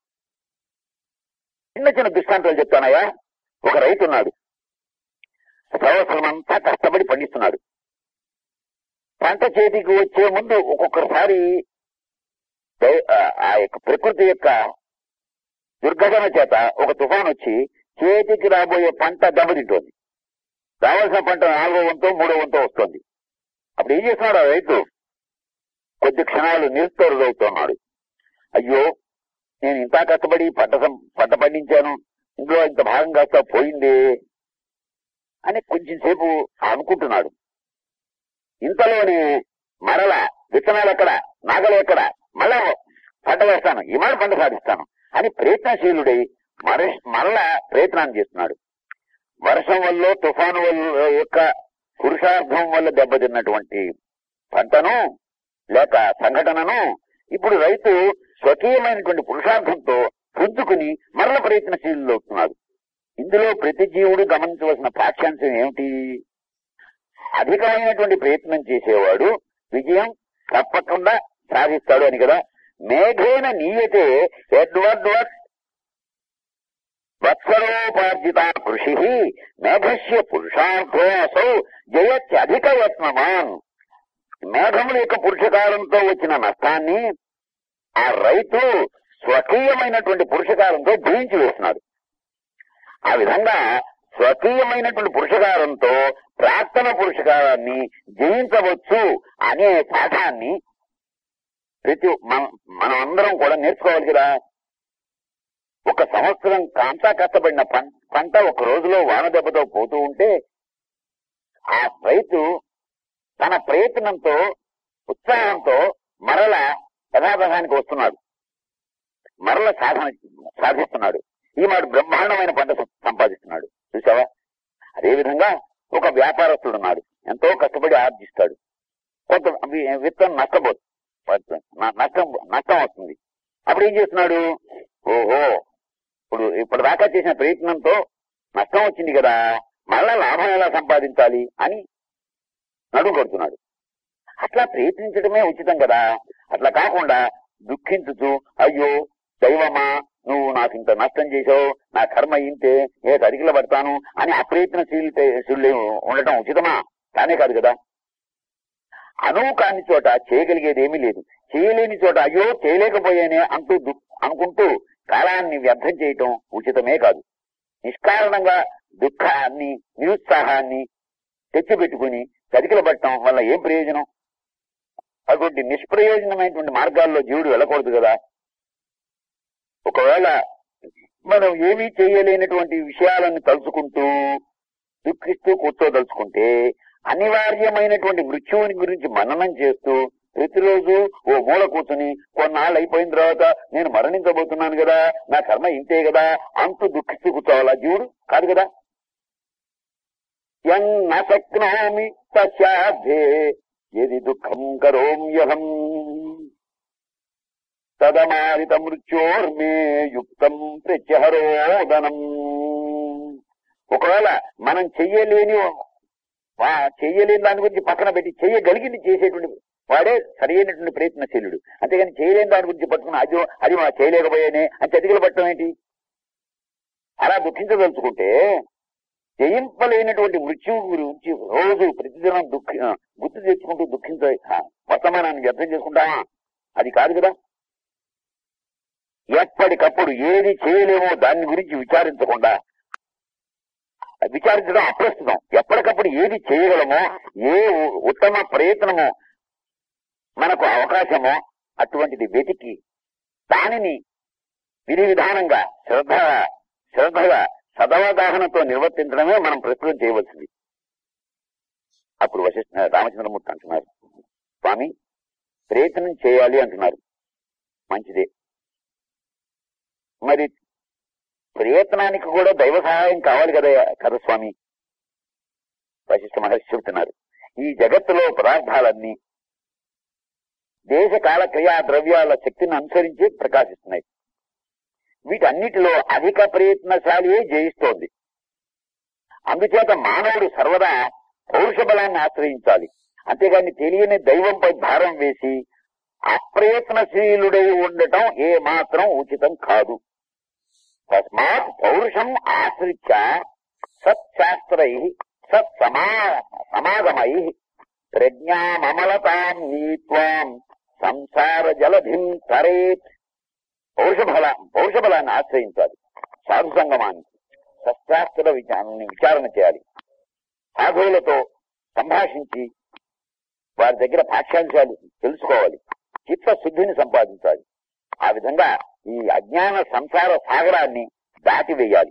చిన్న చిన్న దృష్టాంతాలు చెప్తానయ్యా ఒక రైతు ఉన్నాడు సంవత్సరం అంతా కష్టపడి పండిస్తున్నాడు పంట చేతికి వచ్చే ముందు ఒక్కొక్కసారి దై- ఆ- ఆ యొక్క ప్రకృతి యొక్క దుర్ఘటన చేత ఒక తుఫాన్ వచ్చి చేతికి రాబోయే పంట దెబ్బతింటోంది రావాల్సిన పంట నాలుగో వంతో మూడో వంతో వస్తుంది అప్పుడు ఏం చేస్తున్నాడు ఆ రైతు కొద్ది క్షణాలు నిరుత్తరుడవుతున్నాడు అయ్యో నేను ఇంత కష్టపడి పంట సం- పంట పండించాను ఇందులో ఇంత భాగం కాస్త పోయిందే అని కొంచెం సేపు అనుకుంటున్నాడు ఇంతలోనే మరల విత్తనాలు ఎక్కడ నాగలు ఎక్కడ మళ్ళా పంట వేస్తాను ఈ మాట పంట సాధిస్తాను అని ప్రయత్నశీలుడై మర మరలా ప్రయత్నాన్ని చేస్తున్నాడు వర్షం వల్ల తుఫాను వల్ల యొక్క పురుషార్థం వల్ల దెబ్బతిన్నటువంటి పంటను లేక సంఘటనను ఇప్పుడు రైతు స్వకీయమైనటువంటి పురుషార్థంతో పుంజుకుని మరల ప్రయత్నశీలు అవుతున్నాడు ఇందులో ప్రతి జీవుడు గమనించవలసిన పాఠ్యాంశం ఏమిటి అధికమైనటువంటి ప్రయత్నం చేసేవాడు విజయం తప్పకుండా సాధిస్తాడు అని కదా మేఘేన నీయతే ఎడ్వర్డ్ వత్సరోపార్జిత కృషి మేఘస్య పురుషార్థో అసౌ జయత్యధిక యత్నమాన్ మేఘముల యొక్క పురుషకారంతో వచ్చిన నష్టాన్ని ఆ రైతు స్వకీయమైనటువంటి పురుషకారంతో జయించి వేస్తున్నాడు ఆ విధంగా స్వకీయమైనటువంటి పురుషకారంతో ప్రార్థన పురుషకారాన్ని జయించవచ్చు అనే పాఠాన్ని ప్రతి మన- మనం అందరం కూడా నేర్చుకోవాలి కదా ఒక సంవత్సరం కాంతా కష్టపడిన పం- పంట ఒక రోజులో వాన దెబ్బతో పోతూ ఉంటే ఆ రైతు తన ప్రయత్నంతో ఉత్సాహంతో మరల యథాతథానికి వస్తున్నాడు మరల సాధన సాధిస్తున్నాడు ఈ మాట బ్రహ్మాండమైన పంట సం- సంపాదిస్తున్నాడు చూసావా అదేవిధంగా ఒక వ్యాపారస్తుడు ఉన్నాడు ఎంతో కష్టపడి ఆర్జిస్తాడు కొంత వి- విత్తనం నష్టపోతుంది నష్టం నష్టం వస్తుంది అప్పుడు ఏం చేస్తున్నాడు ఓహో ఇప్పుడు ఇప్పటిదాకా చేసిన ప్రయత్నంతో నష్టం వచ్చింది కదా మళ్ళా లాభం ఎలా సంపాదించాలి అని నడుము కొడుతున్నాడు అట్లా ప్రయత్నించడమే ఉచితం కదా అట్లా కాకుండా దుఃఖించుతూ అయ్యో దైవమా నువ్వు నాకు ఇంత నష్టం చేసావు నా కర్మ ఇంతే ఏ తడికిల పడతాను అని అప్రయత్నశీలు ఉండటం ఉచితమా కానే కాదు కదా అనువు కాని చోట చేయగలిగేది ఏమీ లేదు చేయలేని చోట అయ్యో చేయలేకపోయానే అంటూ దు- అనుకుంటూ కాలాన్ని వ్యర్థం చేయటం ఉచితమే కాదు నిష్కారణంగా దుఃఖాన్ని నిరుత్సాహాన్ని తెచ్చిపెట్టుకుని చతికిల పట్టడం వల్ల ఏం ప్రయోజనం అటువంటి నిష్ప్రయోజనమైనటువంటి మార్గాల్లో జీవుడు వెళ్ళకూడదు కదా ఒకవేళ మనం ఏమీ చేయలేనటువంటి విషయాలను తలుచుకుంటూ దుఃఖిస్తూ కూర్చోదలుచుకుంటే అనివార్యమైనటువంటి మృత్యువుని గురించి మననం చేస్తూ ప్రతిరోజు ఓ మూల కూర్చుని కొన్నాళ్ళు అయిపోయిన తర్వాత నేను మరణించబోతున్నాను కదా నా కర్మ ఇంతే కదా అంటూ దుఃఖిస్తూ కూర్చోవాలా జీవుడు కాదు కదా ఎన్న శక్నోమి తస్యాధ్యే ఎది దుఃఖం కరోమ్యహం తదమారిత మృత్యోర్మే యుక్తం ప్రత్యహరోదనం ఒకవేళ మనం చెయ్యలేని వా- చెయ్యలేని దాని గురించి పక్కన పెట్టి చెయ్యగలిగింది చేసేటువంటి వాడే సరైనటువంటి ప్రయత్నశీలుడు అంతేగాని చేయలేని దాని గురించి పట్టుకుని అదో అది మా చేయలేకపోయానే అని చతికిలు పట్టడం ఏంటి అలా దుఃఖించదలుచుకుంటే జయింపలేనటువంటి మృత్యువు గురించి రోజు ప్రతిదినం దుఃఖ గుర్తు తెచ్చుకుంటూ దుఃఖించ ఆ, వర్తమానాన్ని వ్యర్థం చేసుకుంటామా అది కాదు కదా ఎప్పటికప్పుడు ఏది చేయలేమో దాని గురించి విచారించకుండా విచారించడం అప్రస్తుతం ఎప్పటికప్పుడు ఏది చేయగలమో ఏ ఉ- ఉత్తమ ప్రయత్నమో మనకు అవకాశమో అటువంటిది వెతికి దానిని విధి విధానంగా శ్రద్ధగా శ్రద్ధగా సదవగాహనతో నిర్వర్తించడమే మనం ప్రస్తుతం చేయవలసింది అప్పుడు వశిష్ఠ రామచంద్రమూర్తి అంటున్నారు స్వామి ప్రయత్నం చేయాలి అంటున్నారు మంచిదే మరి ప్రయత్నానికి కూడా దైవ సహాయం కావాలి కదా కదా స్వామి వశిష్ఠ మహర్షి చెబుతున్నారు ఈ జగత్తులో పదార్థాలన్నీ దేశ కాల క్రియా ద్రవ్యాల శక్తిని అనుసరించి ప్రకాశిస్తున్నాయి వీటన్నిటిలో అధిక ప్రయత్నశాలియే జయిస్తోంది అందుచేత మానవుడు సర్వదా పౌరుష బలాన్ని ఆశ్రయించాలి అంతేగాని తెలియని దైవంపై భారం వేసి అప్రయత్నశీలుడై ఉండటం ఏ మాత్రం ఉచితం కాదు తస్మాత్ పౌరుషం ఆశ్రిత్య సత్శాస్త్రై సత్సమా సమాగమై ప్రజ్ఞామమలతాం నీత్వాం సంసార జలధిం తరేత్ పౌరుష బల పౌరుష బలాన్ని ఆశ్రయించాలి సాధు సంగమాన్ని సత్శాస్త్ర విచారాన్ని విచారణ చేయాలి సాధువులతో సంభాషించి వారి దగ్గర పాఠ్యాంశాలు తెలుసుకోవాలి చిత్తశుద్ధిని సంపాదించాలి ఆ విధంగా ఈ అజ్ఞాన సంసార సాగరాన్ని దాటివేయాలి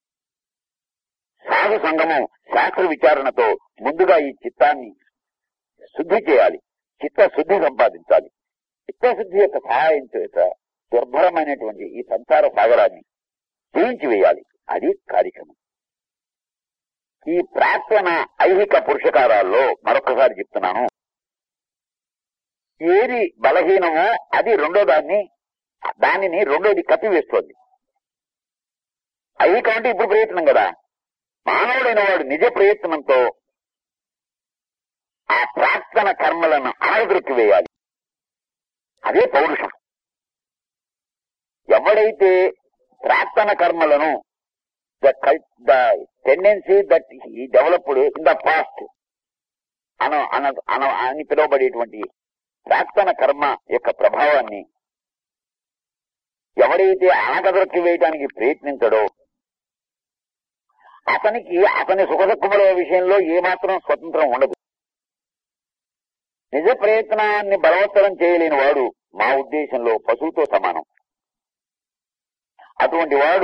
సాధు సంగమం శాస్త్ర విచారణతో ముందుగా ఈ చిత్తాన్ని శుద్ధి చేయాలి చిత్తశుద్ధి సంపాదించాలి చిత్తశుద్ధి యొక్క సహాయం చేత దుర్భరమైనటువంటి ఈ సంసార సాగరాన్ని జయించి వేయాలి అది కార్యక్రమం ఈ ప్రార్థన ఐహిక పురుషకారాల్లో మరొకసారి చెప్తున్నాను ఏది బలహీనమో అది రెండో దాన్ని దానిని రెండోది కప్పివేస్తోంది ఐహికం అంటే ఇప్పుడు ప్రయత్నం కదా మానవుడైన వాడు నిజ ప్రయత్నంతో ఆ ప్రార్థన కర్మలను ఆరదొక్కి వేయాలి అదే పౌరుషం ఎవడైతే ప్రార్థన కర్మలను the the tendency that is developed in the past అన అన అన అని పిలువబడేటువంటి ప్రార్థన కర్మ యొక్క ప్రభావాన్ని ఎవడైతే ఆనకదొక్కి వేయడానికి ప్రయత్నించడో అతనికి అతని సుఖదుఖముల విషయంలో ఏమాత్రం స్వతంత్రం ఉండదు నిజ ప్రయత్నాన్ని బలవత్తరం చేయలేని వాడు మా ఉద్దేశంలో పశువుతో సమానం అటువంటి వాడు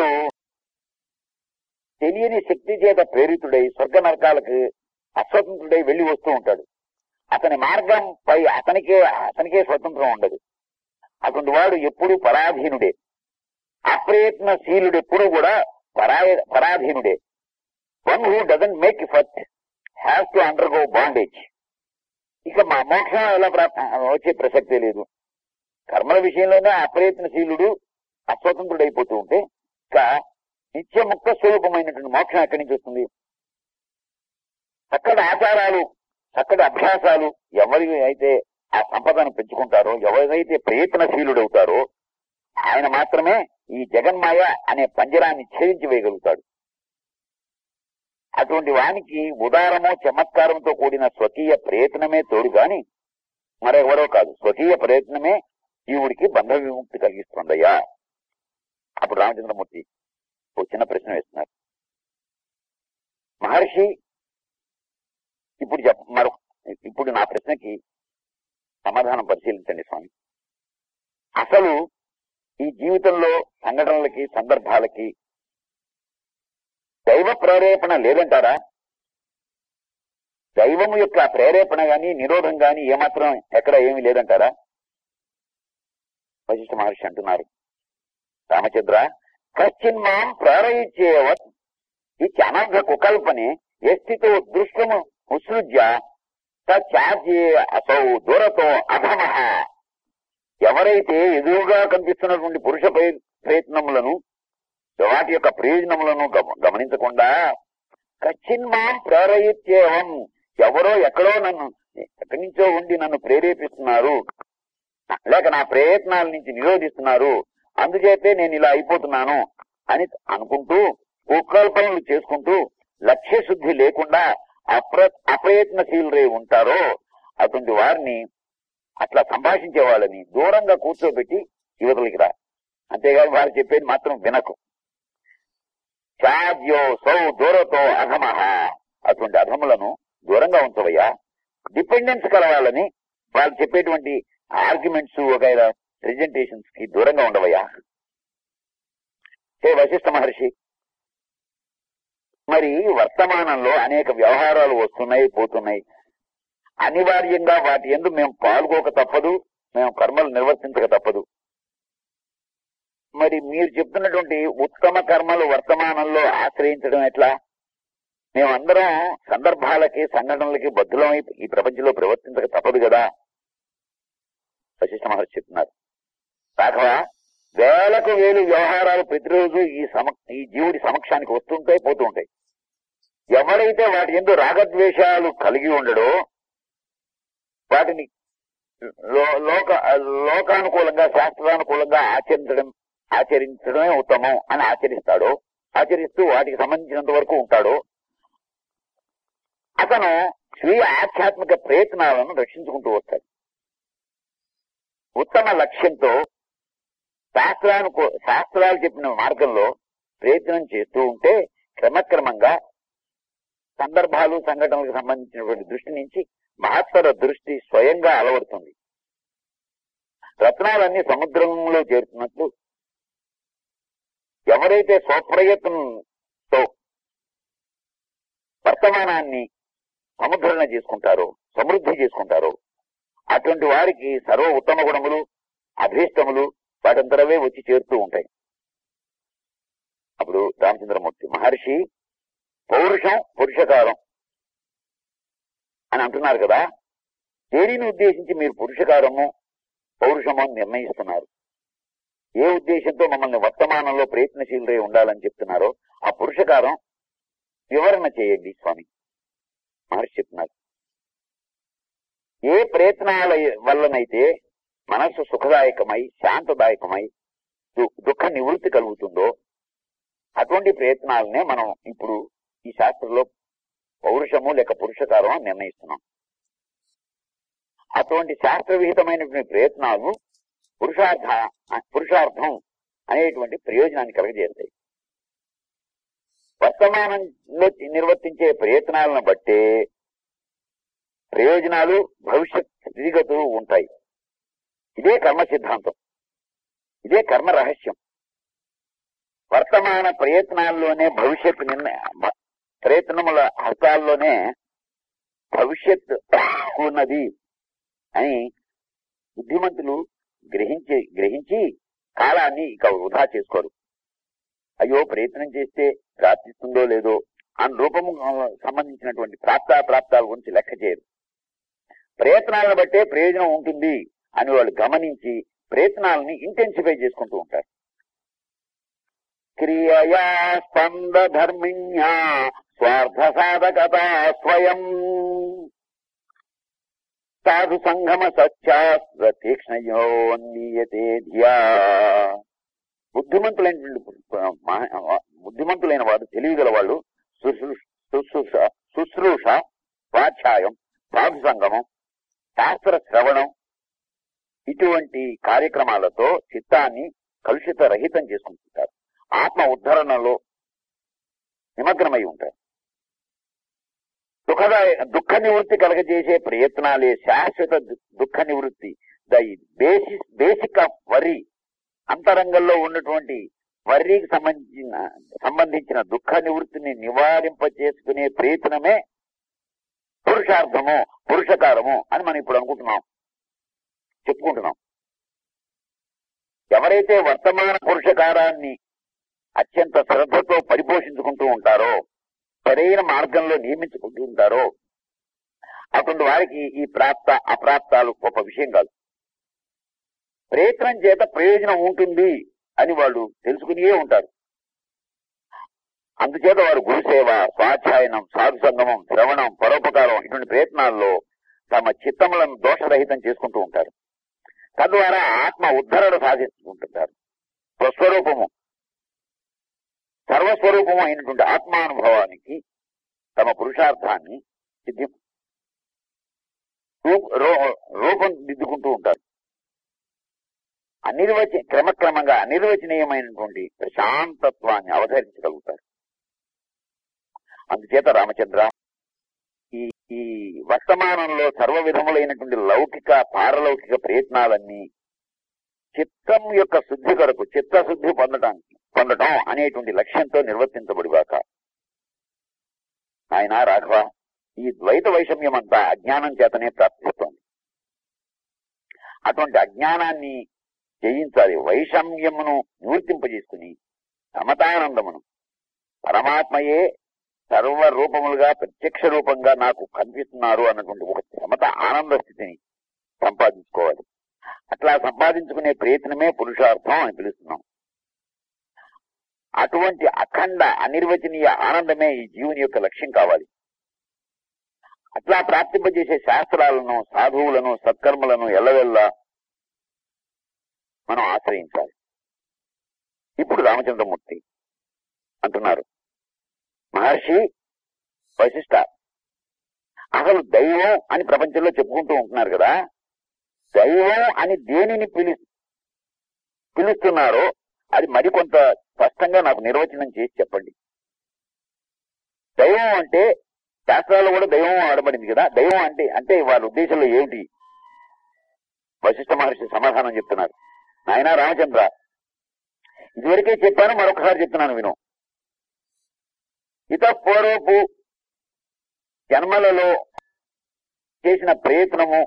తెలియని శక్తి చేత ప్రేరితుడై స్వర్గ నరకాలకు అస్వతంత్రుడై వెళ్లి వస్తూ ఉంటాడు అతని మార్గంపై అతనికే అతనికే స్వతంత్రం ఉండదు అటువంటి వాడు ఎప్పుడూ పరాధీనుడే అప్రయత్నశీలుడు ఎప్పుడు కూడా పరా పరాధీనుడే one who doesn't make effort has to undergo bondage ఇక మా మోక్షం ఎలా ప్రాప్త వచ్చే ప్రసక్తే లేదు కర్మల విషయంలోనే అప్రయత్నశీలుడు అస్వతంత్రుడైపోతూ ఉంటే ఇక నిత్య ముక్త స్వరూపమైనటువంటి మోక్షం ఎక్కడి నుంచి వస్తుంది చక్కటి ఆచారాలు చక్కటి అభ్యాసాలు ఎవరి అయితే ఆ సంపదను పెంచుకుంటారో ఎవరైతే ప్రయత్నశీలుడవుతారో ఆయన మాత్రమే ఈ జగన్మాయ అనే పంజరాన్ని ఛేదించి వేయగలుగుతాడు అటువంటి వానికి ఉదారమో చమత్కారంతో కూడిన స్వకీయ ప్రయత్నమే తోడు గాని మరెవరో కాదు స్వకీయ ప్రయత్నమే జీవుడికి బంధ విముక్తి కలిగిస్తుందయ్యా అప్పుడు రామచంద్రమూర్తి ఓ చిన్న ప్రశ్న వేస్తున్నారు మహర్షి ఇప్పుడు చెప్ప మరో ఇప్పుడు నా ప్రశ్నకి సమాధానం పరిశీలించండి స్వామి అసలు ఈ జీవితంలో సంఘటనలకి సందర్భాలకి దైవ ప్రేరేపణ లేదంటారా దైవము యొక్క ప్రేరేపణ గాని నిరోధం గాని ఏమాత్రం ఎక్కడ ఏమీ లేదంటారా వశిష్ఠ మహర్షి అంటున్నారు రామచంద్ర కశ్చిన్ మాం ప్రేరయిచ్చేవత్ ఇది అనర్ఘ కుకల్పనే ఎస్థితో దృష్టము ఉత్సృజ్య త్యాజ్యే అసౌ దూరతో అధమ ఎవరైతే ఎదురుగా కనిపిస్తున్నటువంటి పురుష ప్రయ- ప్రయత్నములను వాటి యొక్క ప్రయోజనములను గమ- గమనించకుండా కచ్చిన్మాం ప్రేరయిత్యేవం ఎవరో ఎక్కడో నన్ను ఎక్కడి నుంచో ఉండి నన్ను ప్రేరేపిస్తున్నారు లేక నా ప్రయత్నాల నుంచి నిరోధిస్తున్నారు అందుచేతే నేను ఇలా అయిపోతున్నాను అని అనుకుంటూ కుకల్పనలు చేసుకుంటూ లక్ష్య శుద్ధి లేకుండా అప్ర అప్రయత్నశీలురై ఉంటారో అటువంటి వారిని అట్లా సంభాషించే వాళ్ళని దూరంగా కూర్చోబెట్టి యువతలకి రా అంతేగాని వారు చెప్పేది మాత్రం వినకు చాద్యో సౌ దూరతో అధమహ అటువంటి అధములను దూరంగా ఉంచవయ్యా డిపెండెన్స్ కలవాలని వాళ్ళు చెప్పేటువంటి ఆర్గ్యుమెంట్స్ వగైరా ప్రెజెంటేషన్స్ కి దూరంగా ఉండవయ్యా హే వశిష్ఠ మహర్షి మరి వర్తమానంలో అనేక వ్యవహారాలు వస్తున్నాయి పోతున్నాయి అనివార్యంగా వాటి ఎందు మేము పాల్గొక తప్పదు మేము కర్మలు నిర్వర్తించక తప్పదు మరి మీరు చెప్తున్నటువంటి ఉత్తమ కర్మలు వర్తమానంలో ఆశ్రయించడం ఎట్లా మేమందరం సందర్భాలకి సంఘటనలకి బద్దులమై ఈ ప్రపంచంలో ప్రవర్తించక తప్పదు కదా వశిష్ఠ మహర్షి చెప్తున్నారు రాఘవ వేలకు వేలు వ్యవహారాలు ప్రతిరోజు ఈ సమ ఈ జీవుడి సమక్షానికి వస్తుంటాయి పోతూ ఉంటాయి ఎవరైతే వాటి ఎందు రాగద్వేషాలు కలిగి ఉండడో వాటిని లో- లోక లోకానుకూలంగా శాస్త్రానుకూలంగా ఆచరించడం ఆచరించడమే ఉత్తమం అని ఆచరిస్తాడో ఆచరిస్తూ వాటికి సంబంధించినంత వరకు ఉంటాడో అతను స్వీయ ఆధ్యాత్మిక ప్రయత్నాలను రక్షించుకుంటూ వస్తాడు ఉత్తమ లక్ష్యంతో శాస్త్రానుకూ శాస్త్రాలు చెప్పిన మార్గంలో ప్రయత్నం చేస్తూ ఉంటే క్రమక్రమంగా సందర్భాలు సంఘటనలకు సంబంధించినటువంటి దృష్టి నుంచి మహత్తర దృష్టి స్వయంగా అలవడుతుంది రత్నాలన్నీ సముద్రంలో చేరుతున్నట్లు ఎవరైతే స్వప్రయత్నంతో వర్తమానాన్ని సముద్రణ చేసుకుంటారో సమృద్ధి చేసుకుంటారో అటువంటి వారికి సర్వ ఉత్తమ గుణములు అభీష్టములు వాటంతరవే వచ్చి చేరుతూ ఉంటాయి అప్పుడు రామచంద్రమూర్తి మహర్షి పౌరుషం పురుషకారం అని అంటున్నారు కదా దేనిని ఉద్దేశించి మీరు పురుషకారము పౌరుషము అని నిర్ణయిస్తున్నారు ఏ ఉద్దేశంతో మమ్మల్ని వర్తమానంలో ప్రయత్నశీలురై ఉండాలని చెప్తున్నారో ఆ పురుషకారం వివరణ చేయండి స్వామి మహర్షి చెప్తున్నారు ఏ ప్రయత్నాల వల్లనైతే మనస్సు సుఖదాయకమై శాంతదాయకమై దు- దుఃఖ నివృత్తి కలుగుతుందో అటువంటి ప్రయత్నాలనే మనం ఇప్పుడు ఈ శాస్త్రంలో పౌరుషము లేక పురుషకారం అని నిర్ణయిస్తున్నాం అటువంటి శాస్త్ర విహితమైనటువంటి ప్రయత్నాలు పురుషార్థ పురుషార్థం అనేటువంటి ప్రయోజనాన్ని కలగజేస్తాయి వర్తమానంలో నిర్వర్తించే ప్రయత్నాలను బట్టే ప్రయోజనాలు భవిష్యత్ స్థితిగతులు ఉంటాయి ఇదే కర్మ సిద్ధాంతం ఇదే కర్మ రహస్యం వర్తమాన ప్రయత్నాల్లోనే భవిష్యత్ నిర్ణయ భ- ప్రయత్నముల హస్తాల్లోనే భవిష్యత్ ఉన్నది అని బుద్ధిమంతులు గ్రహించి గ్రహించి కాలాన్ని ఇక వృధా చేసుకోరు అయ్యో ప్రయత్నం చేస్తే ప్రాప్తిస్తుందో లేదో అని రూపము ఆ, సంబంధించినటువంటి ప్రాప్తాప్రాప్తాల గురించి లెక్క చేయరు ప్రయత్నాలను బట్టే ప్రయోజనం ఉంటుంది అని వాళ్ళు గమనించి ప్రయత్నాలని ఇంటెన్సిఫై చేసుకుంటూ ఉంటారు క్రియయా స్పంద ధర్మిణ్యా స్వార్థ సాధకత స్వయం సాధు సంగమ సత్యాస్త్ర తీక్ష్ణయోన్మీయతే ధ్యా బుద్ధిమంతులైనటువంటి మహా- బుద్ధిమంతులైన వారు తెలివిగల వాళ్ళు శుశ్రూష శుశ్రూష- శుశ్రూష స్వాధ్యాయం సాధు సంగమం శాస్త్ర శ్రవణం ఇటువంటి కార్యక్రమాలతో చిత్తాన్ని కలుషిత రహితం చేసుకుంటుంటారు ఆత్మ ఉద్ధరణలో నిమగ్నమై ఉంటారు దుఃఖదాయ దుఃఖ నివృత్తి కలగజేసే ప్రయత్నాలే శాశ్వత దు- దుఃఖ నివృత్తి ద బేసిస్ బేసిక్ ఆఫ్ వరి అంతరంగంలో ఉన్నటువంటి వర్రీకి సంబంధించిన సంబంధించిన దుఃఖ నివృత్తిని నివారింప చేసుకునే ప్రయత్నమే పురుషార్థము పురుషకారము అని మనం ఇప్పుడు అనుకుంటున్నాం చెప్పుకుంటున్నాం ఎవరైతే వర్తమాన పురుషకారాన్ని అత్యంత శ్రద్ధతో పరిపోషించుకుంటూ ఉంటారో సరైన మార్గంలో నియమించుకుంటూ ఉంటారో అటువంటి వారికి ఈ ప్రాప్త అప్రాప్తాలు గొప్ప విషయం కాదు ప్రయత్నం చేత ప్రయోజనం ఉంటుంది అని వాళ్ళు తెలుసుకునియే ఉంటారు అందుచేత వారు గురుసేవ స్వాధ్యాయనం సాధు సంగమం శ్రవణం పరోపకారం ఇటువంటి ప్రయత్నాల్లో తమ చిత్తములను దోషరహితం చేసుకుంటూ ఉంటారు తద్వారా ఆత్మ ఉద్ధరణ సాధిస్తుంటారు స్వస్వరూపము సర్వస్వరూపము అయినటువంటి ఆత్మానుభవానికి తమ పురుషార్థాన్ని సిద్ధి రూ- రూ- రూపం దిద్దుకుంటూ ఉంటారు అనిర్వచ క్రమక్రమంగా అనిర్వచనీయమైనటువంటి ప్రశాంతత్వాన్ని అవతరించగలుగుతారు అందుచేత రామచంద్ర ఈ ఈ వర్తమానంలో సర్వ విధములైనటువంటి లౌకిక పారలౌకిక ప్రయత్నాలన్నీ చిత్తం యొక్క శుద్ధి కొరకు చిత్తశుద్ధి పొందటానికి పొందటం అనేటువంటి లక్ష్యంతో నిర్వర్తించబడిగాక ఆయన రాఘవ ఈ ద్వైత వైషమ్యం అంతా అజ్ఞానం చేతనే ప్రాప్తిస్తోంది అటువంటి అజ్ఞానాన్ని జయించాలి వైషమ్యమును నివర్తింపజేసుకుని సమతానందమును పరమాత్మయే సర్వ రూపములుగా ప్రత్యక్ష రూపంగా నాకు కనిపిస్తున్నారు అన్నటువంటి ఒక సమత ఆనంద స్థితిని సంపాదించుకోవాలి అట్లా సంపాదించుకునే ప్రయత్నమే పురుషార్థం అని పిలుస్తున్నాం అటువంటి అఖండ అనిర్వచనీయ ఆనందమే ఈ జీవుని యొక్క లక్ష్యం కావాలి అట్లా ప్రాప్తింపజేసే శాస్త్రాలను సాధువులను సత్కర్మలను ఎల్లవెల్లా మనం ఆశ్రయించాలి ఇప్పుడు రామచంద్రమూర్తి అంటున్నారు మహర్షి వశిష్ట అసలు దైవం అని ప్రపంచంలో చెప్పుకుంటూ ఉంటున్నారు కదా దైవం అని దేనిని పిలి పిలుస్తున్నారో అది మరికొంత స్పష్టంగా నాకు నిర్వచనం చేసి చెప్పండి దైవం అంటే శాస్త్రాల్లో కూడా దైవం ఆడబడింది కదా దైవం అంటే అంటే వాళ్ళ ఉద్దేశంలో ఏమిటి వశిష్ఠ మహర్షి సమాధానం చెప్తున్నారు నాయన రామచంద్ర ఇదివరకే చెప్పాను మరొకసారి చెప్తున్నాను విను ఇత పూర్వపు జన్మలలో చేసిన ప్రయత్నము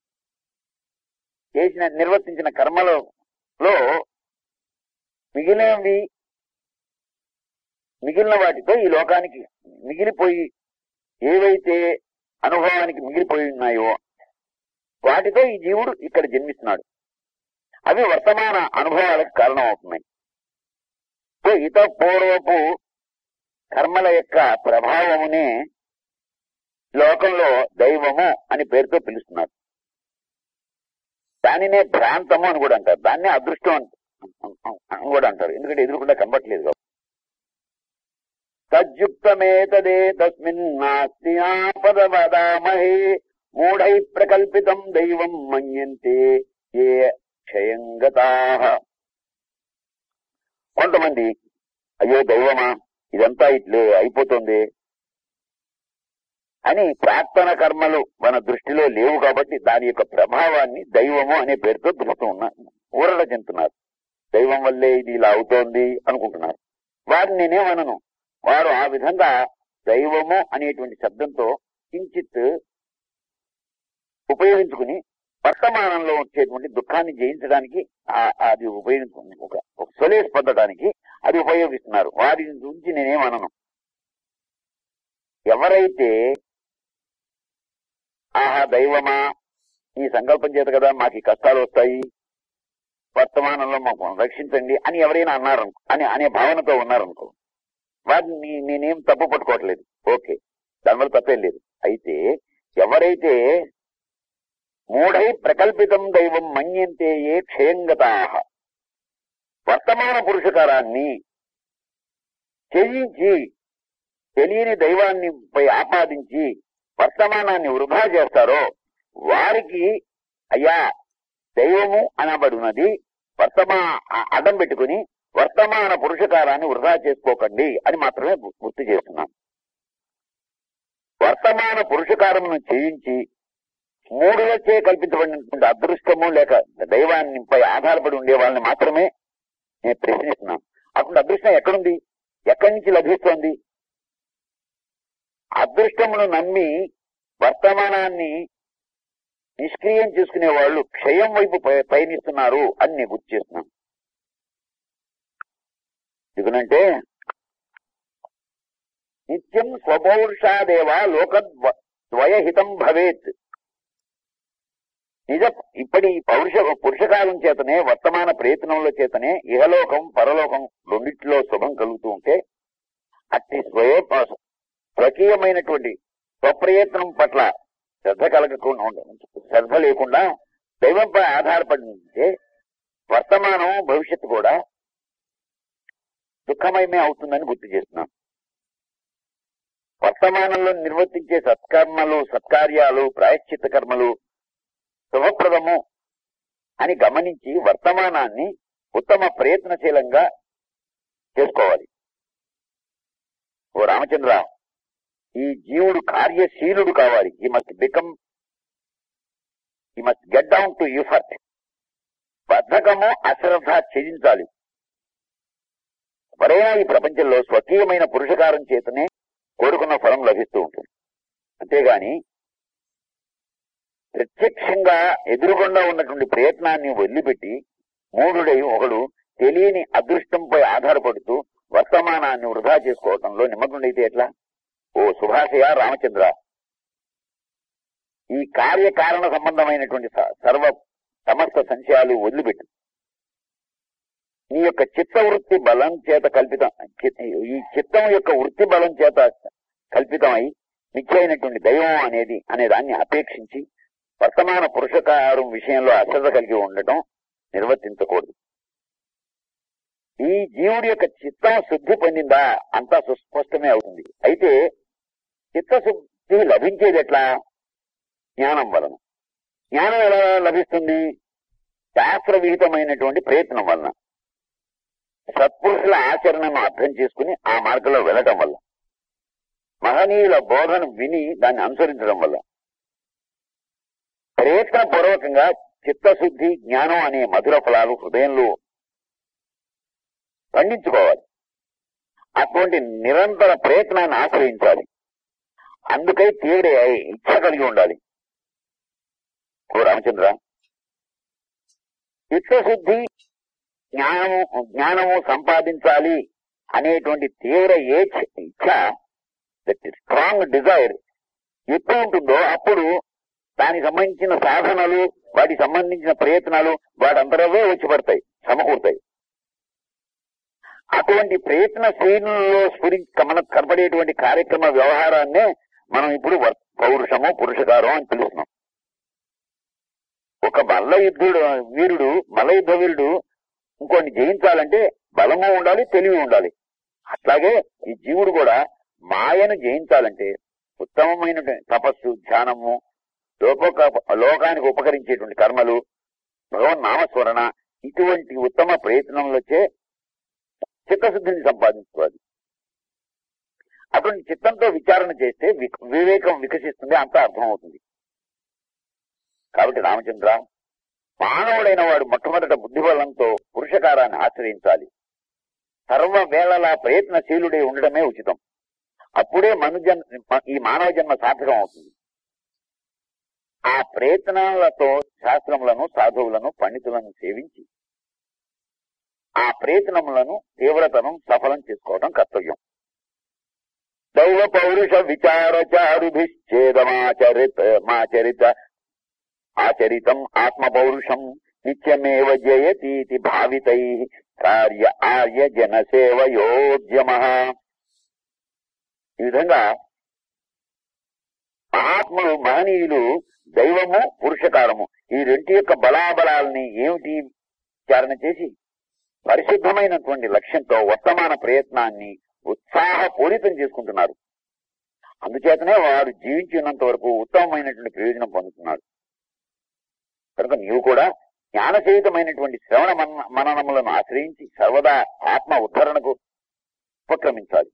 చేసిన నిర్వర్తించిన కర్మలలో మిగిలినవి మిగిలిన వాటితో ఈ లోకానికి మిగిలిపోయి ఏవైతే అనుభవానికి మిగిలిపోయి ఉన్నాయో వాటితో ఈ జీవుడు ఇక్కడ జన్మిస్తున్నాడు అవి వర్తమాన అనుభవాలకు కారణం అవుతున్నాయి సో ఇత పూర్వపు కర్మల యొక్క ప్రభావమునే లోకంలో దైవము అని పేరుతో పిలుస్తున్నారు దానినే భ్రాంతము అని కూడా అంటారు దాన్నే అదృష్టం అంట- అని కూడా అంటారు ఎందుకంటే ఎదురుకుండా కనబట్లేదు కాబట్టి తజ్యుక్తమేతదే తస్మిన్ నాస్తి ఆపద వదామహే మూఢై ప్రకల్పితం దైవం మన్యంతే ఏ క్షయంగతా కొంతమంది అయ్యో దైవమా ఇదంతా ఇట్లే అయిపోతుంది అని ప్రార్థన కర్మలు మన దృష్టిలో లేవు కాబట్టి దాని యొక్క ప్రభావాన్ని దైవము అనే పేరుతో పిలుస్తూ ఉన్నారు ఊరట చెందుతున్నారు దైవం వల్లే ఇది ఇలా అవుతోంది అనుకుంటున్నారు వారిని నేనేమనను వారు ఆ విధంగా దైవము అనేటువంటి శబ్దంతో కించిత్ ఉపయోగించుకుని వర్తమానంలో వచ్చేటువంటి దుఃఖాన్ని జయించడానికి ఆ- అది ఉపయోగించు ఒక ఒక సొలేస్ పొందడానికి అది ఉపయోగిస్తున్నారు వారి గురించి నేనేమనను ఎవరైతే ఆహా దైవమా ఈ సంకల్పం చేత కదా మాకు ఈ కష్టాలు వస్తాయి వర్తమానంలో మాకు రక్షించండి అని ఎవరైనా అన్నారు అని అనే భావనతో ఉన్నారనుకో వారిని నేనేం తప్పు పట్టుకోవట్లేదు ఓకే దానివల్ల తప్పేం లేదు అయితే ఎవరైతే మూఢై ప్రకల్పితం దైవం మన్యంతే ఏ క్షయంగతా వర్తమాన పురుషకారాన్ని త్యజించి తెలియని దైవాన్ని పై ఆపాదించి వర్తమానాన్ని వృధా చేస్తారో వారికి అయ్యా దైవము అనబడినది వర్తమా ఆ- అడ్డం పెట్టుకుని వర్తమాన పురుషకారాన్ని వృధా చేసుకోకండి అని మాత్రమే గు- గుర్తు చేస్తున్నాను వర్తమాన పురుషకారమును చేయించి మూడులచే కల్పించబడినటువంటి అదృష్టము లేక దైవాన్నిపై ఆధారపడి ఉండే వాళ్ళని మాత్రమే నేను ప్రశ్నిస్తున్నాను అప్పుడు అదృష్టం ఎక్కడుంది ఎక్కడి నుంచి లభిస్తోంది అదృష్టమును నమ్మి వర్తమానాన్ని నిష్క్రియం చేసుకునే వాళ్ళు క్షయం వైపు పయ- పయనిస్తున్నారు అని నేను గుర్తు చేస్తున్నాను ఎందుకంటే నిత్యం స్వపౌరుషాదేవ లోక ద్వయహితం భవేత్ నిజ ఇప్పటి ఈ పౌరుష పురుషకాలం చేతనే వర్తమాన ప్రయత్నంలో చేతనే ఇహలోకం పరలోకం రెండిట్లో శుభం కలుగుతూ ఉంటే అట్టి స్వయ స్వకీయమైనటువంటి స్వప్రయత్నం పట్ల శ్రద్ధ కలగకుండా ఉండ- శ్రద్ధ లేకుండా దైవంపై ఆధారపడి ఉంటే వర్తమానం భవిష్యత్తు కూడా దుఃఖమయమే అవుతుందని గుర్తు చేస్తున్నాం వర్తమానంలో నిర్వర్తించే సత్కర్మలు సత్కార్యాలు ప్రాయశ్చిత్త కర్మలు శుభప్రదము అని గమనించి వర్తమానాన్ని ఉత్తమ ప్రయత్నశీలంగా చేసుకోవాలి ఓ రామచంద్ర ఈ జీవుడు కార్యశీలుడు కావాలి he must become he must get down to effort బద్ధకము అశ్రద్ధ త్యజించాలి ఎవరైనా ఈ ప్రపంచంలో స్వకీయమైన పురుషకారం చేతనే కోరుకున్న ఫలం లభిస్తూ ఉంటుంది అంతేగాని ప్రత్యక్షంగా ఎదురుగుండా ఉన్నటువంటి ప్రయత్నాన్ని వదిలిపెట్టి మూఢుడై ఒకడు తెలియని అదృష్టంపై ఆధారపడుతూ వర్తమానాన్ని వృధా చేసుకోవటంలో నిమగ్నుడైతే ఎట్లా ఓ సుభాషయ రామచంద్ర ఈ కార్యకారణ సంబంధమైనటువంటి స- సర్వ సమస్త సంశయాలు వదిలిపెట్టు నీ యొక్క చిత్తవృత్తి బలం చేత కల్పితం చి- ఈ చిత్తం యొక్క వృత్తి బలం చేత కల్పితమై నిత్యమైనటువంటి దైవం అనేది అనే దాన్ని అపేక్షించి వర్తమాన పురుషకారం విషయంలో అశ్రద్ధ కలిగి ఉండటం నిర్వర్తించకూడదు ఈ జీవుడి యొక్క చిత్తం శుద్ధి పొందిందా అంతా సుస్పష్టమే అవుతుంది అయితే చిత్తశుద్ధి లభించేది ఎట్లా జ్ఞానం వలన జ్ఞానం ఎలా లభిస్తుంది శాస్త్ర విహితమైనటువంటి ప్రయత్నం వలన సత్పురుషుల ఆచరణను అర్థం చేసుకుని ఆ మార్గంలో వెళ్ళటం వల్ల మహనీయుల బోధన విని దాన్ని అనుసరించడం వల్ల ప్రయత్న పూర్వకంగా చిత్తశుద్ధి జ్ఞానం అనే మధుర ఫలాలు హృదయంలో పండించుకోవాలి అటువంటి నిరంతర ప్రయత్నాన్ని ఆశ్రయించాలి అందుకై తీవ్ర ఇచ్చ కలిగి ఉండాలి ఓ రామచంద్ర చిత్తశుద్ధి జ్ఞానము జ్ఞానము సంపాదించాలి అనేటువంటి తీవ్ర ఏచ్ఛ ఇచ్చ దట్ స్ట్రాంగ్ డిజైర్ ఎప్పుడు ఉంటుందో అప్పుడు దానికి సంబంధించిన సాధనలు వాటికి సంబంధించిన ప్రయత్నాలు వాటంతరవే వచ్చి పడతాయి సమకూరుతాయి అటువంటి ప్రయత్న శ్రేణుల్లో స్ఫురి మనకు కనపడేటువంటి కార్యక్రమ వ్యవహారాన్నే మనం ఇప్పుడు వర్- పౌరుషము పురుషకారం అని పిలుస్తున్నాం ఒక మల్ల యుద్ధుడు వీరుడు మల్ల యుద్ధ వీరుడు ఇంకోటి జయించాలంటే బలము ఉండాలి తెలివి ఉండాలి అట్లాగే ఈ జీవుడు కూడా మాయను జయించాలంటే ఉత్తమమైన తపస్సు ధ్యానము లోక లోకానికి ఉపకరించేటువంటి కర్మలు భగవన్ నామస్మరణ ఇటువంటి ఉత్తమ ప్రయత్నంలోచే చిత్తశుద్ధిని సంపాదించుకోవాలి అటువంటి చిత్తంతో విచారణ చేస్తే విక్- వివేకం వికసిస్తుంది అంతా అర్థమవుతుంది కాబట్టి రామచంద్ర మానవుడైన వాడు మొట్టమొదట బుద్ధిబలంతో పురుషకారాన్ని ఆశ్రయించాలి సర్వ వేళలా ప్రయత్నశీలుడై ఉండడమే ఉచితం అప్పుడే మనుజన్ ఈ మానవ జన్మ సార్థకం అవుతుంది ఆ ప్రయత్నాలతో శాస్త్రములను సాధువులను పండితులను సేవించి ఆ ప్రయత్నములను తీవ్రతను సఫలం చేసుకోవడం కర్తవ్యం దైవ పౌరుష విచార చారుభిశ్చేదమాచరిత మాచరిత ఆచరితం ఆత్మ పౌరుషం నిత్యమేవ జయతీతి భావితై కార్య ఆర్య జన సేవయోద్యమ ఈ విధంగా మహాత్ములు మహనీయులు దైవము పురుషకారము ఈ రెంటి యొక్క బలాబలాల్ని ఏమిటి విచారణ చేసి పరిశుద్ధమైనటువంటి లక్ష్యంతో వర్తమాన ప్రయత్నాన్ని ఉత్సాహపూరితం చేసుకుంటున్నారు అందుచేతనే వారు జీవించినంత వరకు ఉత్తమమైనటువంటి ప్రయోజనం పొందుతున్నారు కనుక నీవు కూడా జ్ఞానసహితమైనటువంటి శ్రవణ మన మననములను ఆశ్రయించి సర్వదా ఆత్మ ఉద్ధరణకు ఉపక్రమించాలి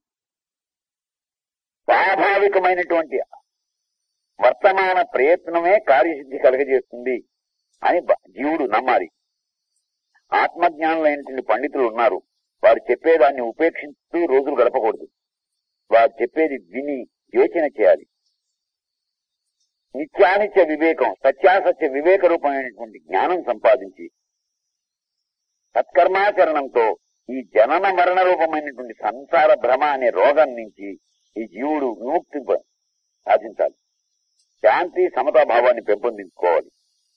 స్వాభావికమైనటువంటి వర్తమాన ప్రయత్నమే కార్యసిద్ధి కలగజేస్తుంది అని బ- జీవుడు నమ్మాలి ఆత్మజ్ఞానులైనటువంటి పండితులు ఉన్నారు వారు చెప్పేదాన్ని ఉపేక్షిస్తూ రోజులు గడపకూడదు వారు చెప్పేది విని యోచన చేయాలి నిత్యానిత్య వివేకం సత్యాసత్య వివేక రూపమైనటువంటి జ్ఞానం సంపాదించి సత్కర్మాచరణంతో ఈ జనన మరణ రూపమైనటువంటి సంసార భ్రమ అనే రోగం నుంచి ఈ జీవుడు విముక్తి ప- సాధించాలి శాంతి సమతాభావాన్ని పెంపొందించుకోవాలి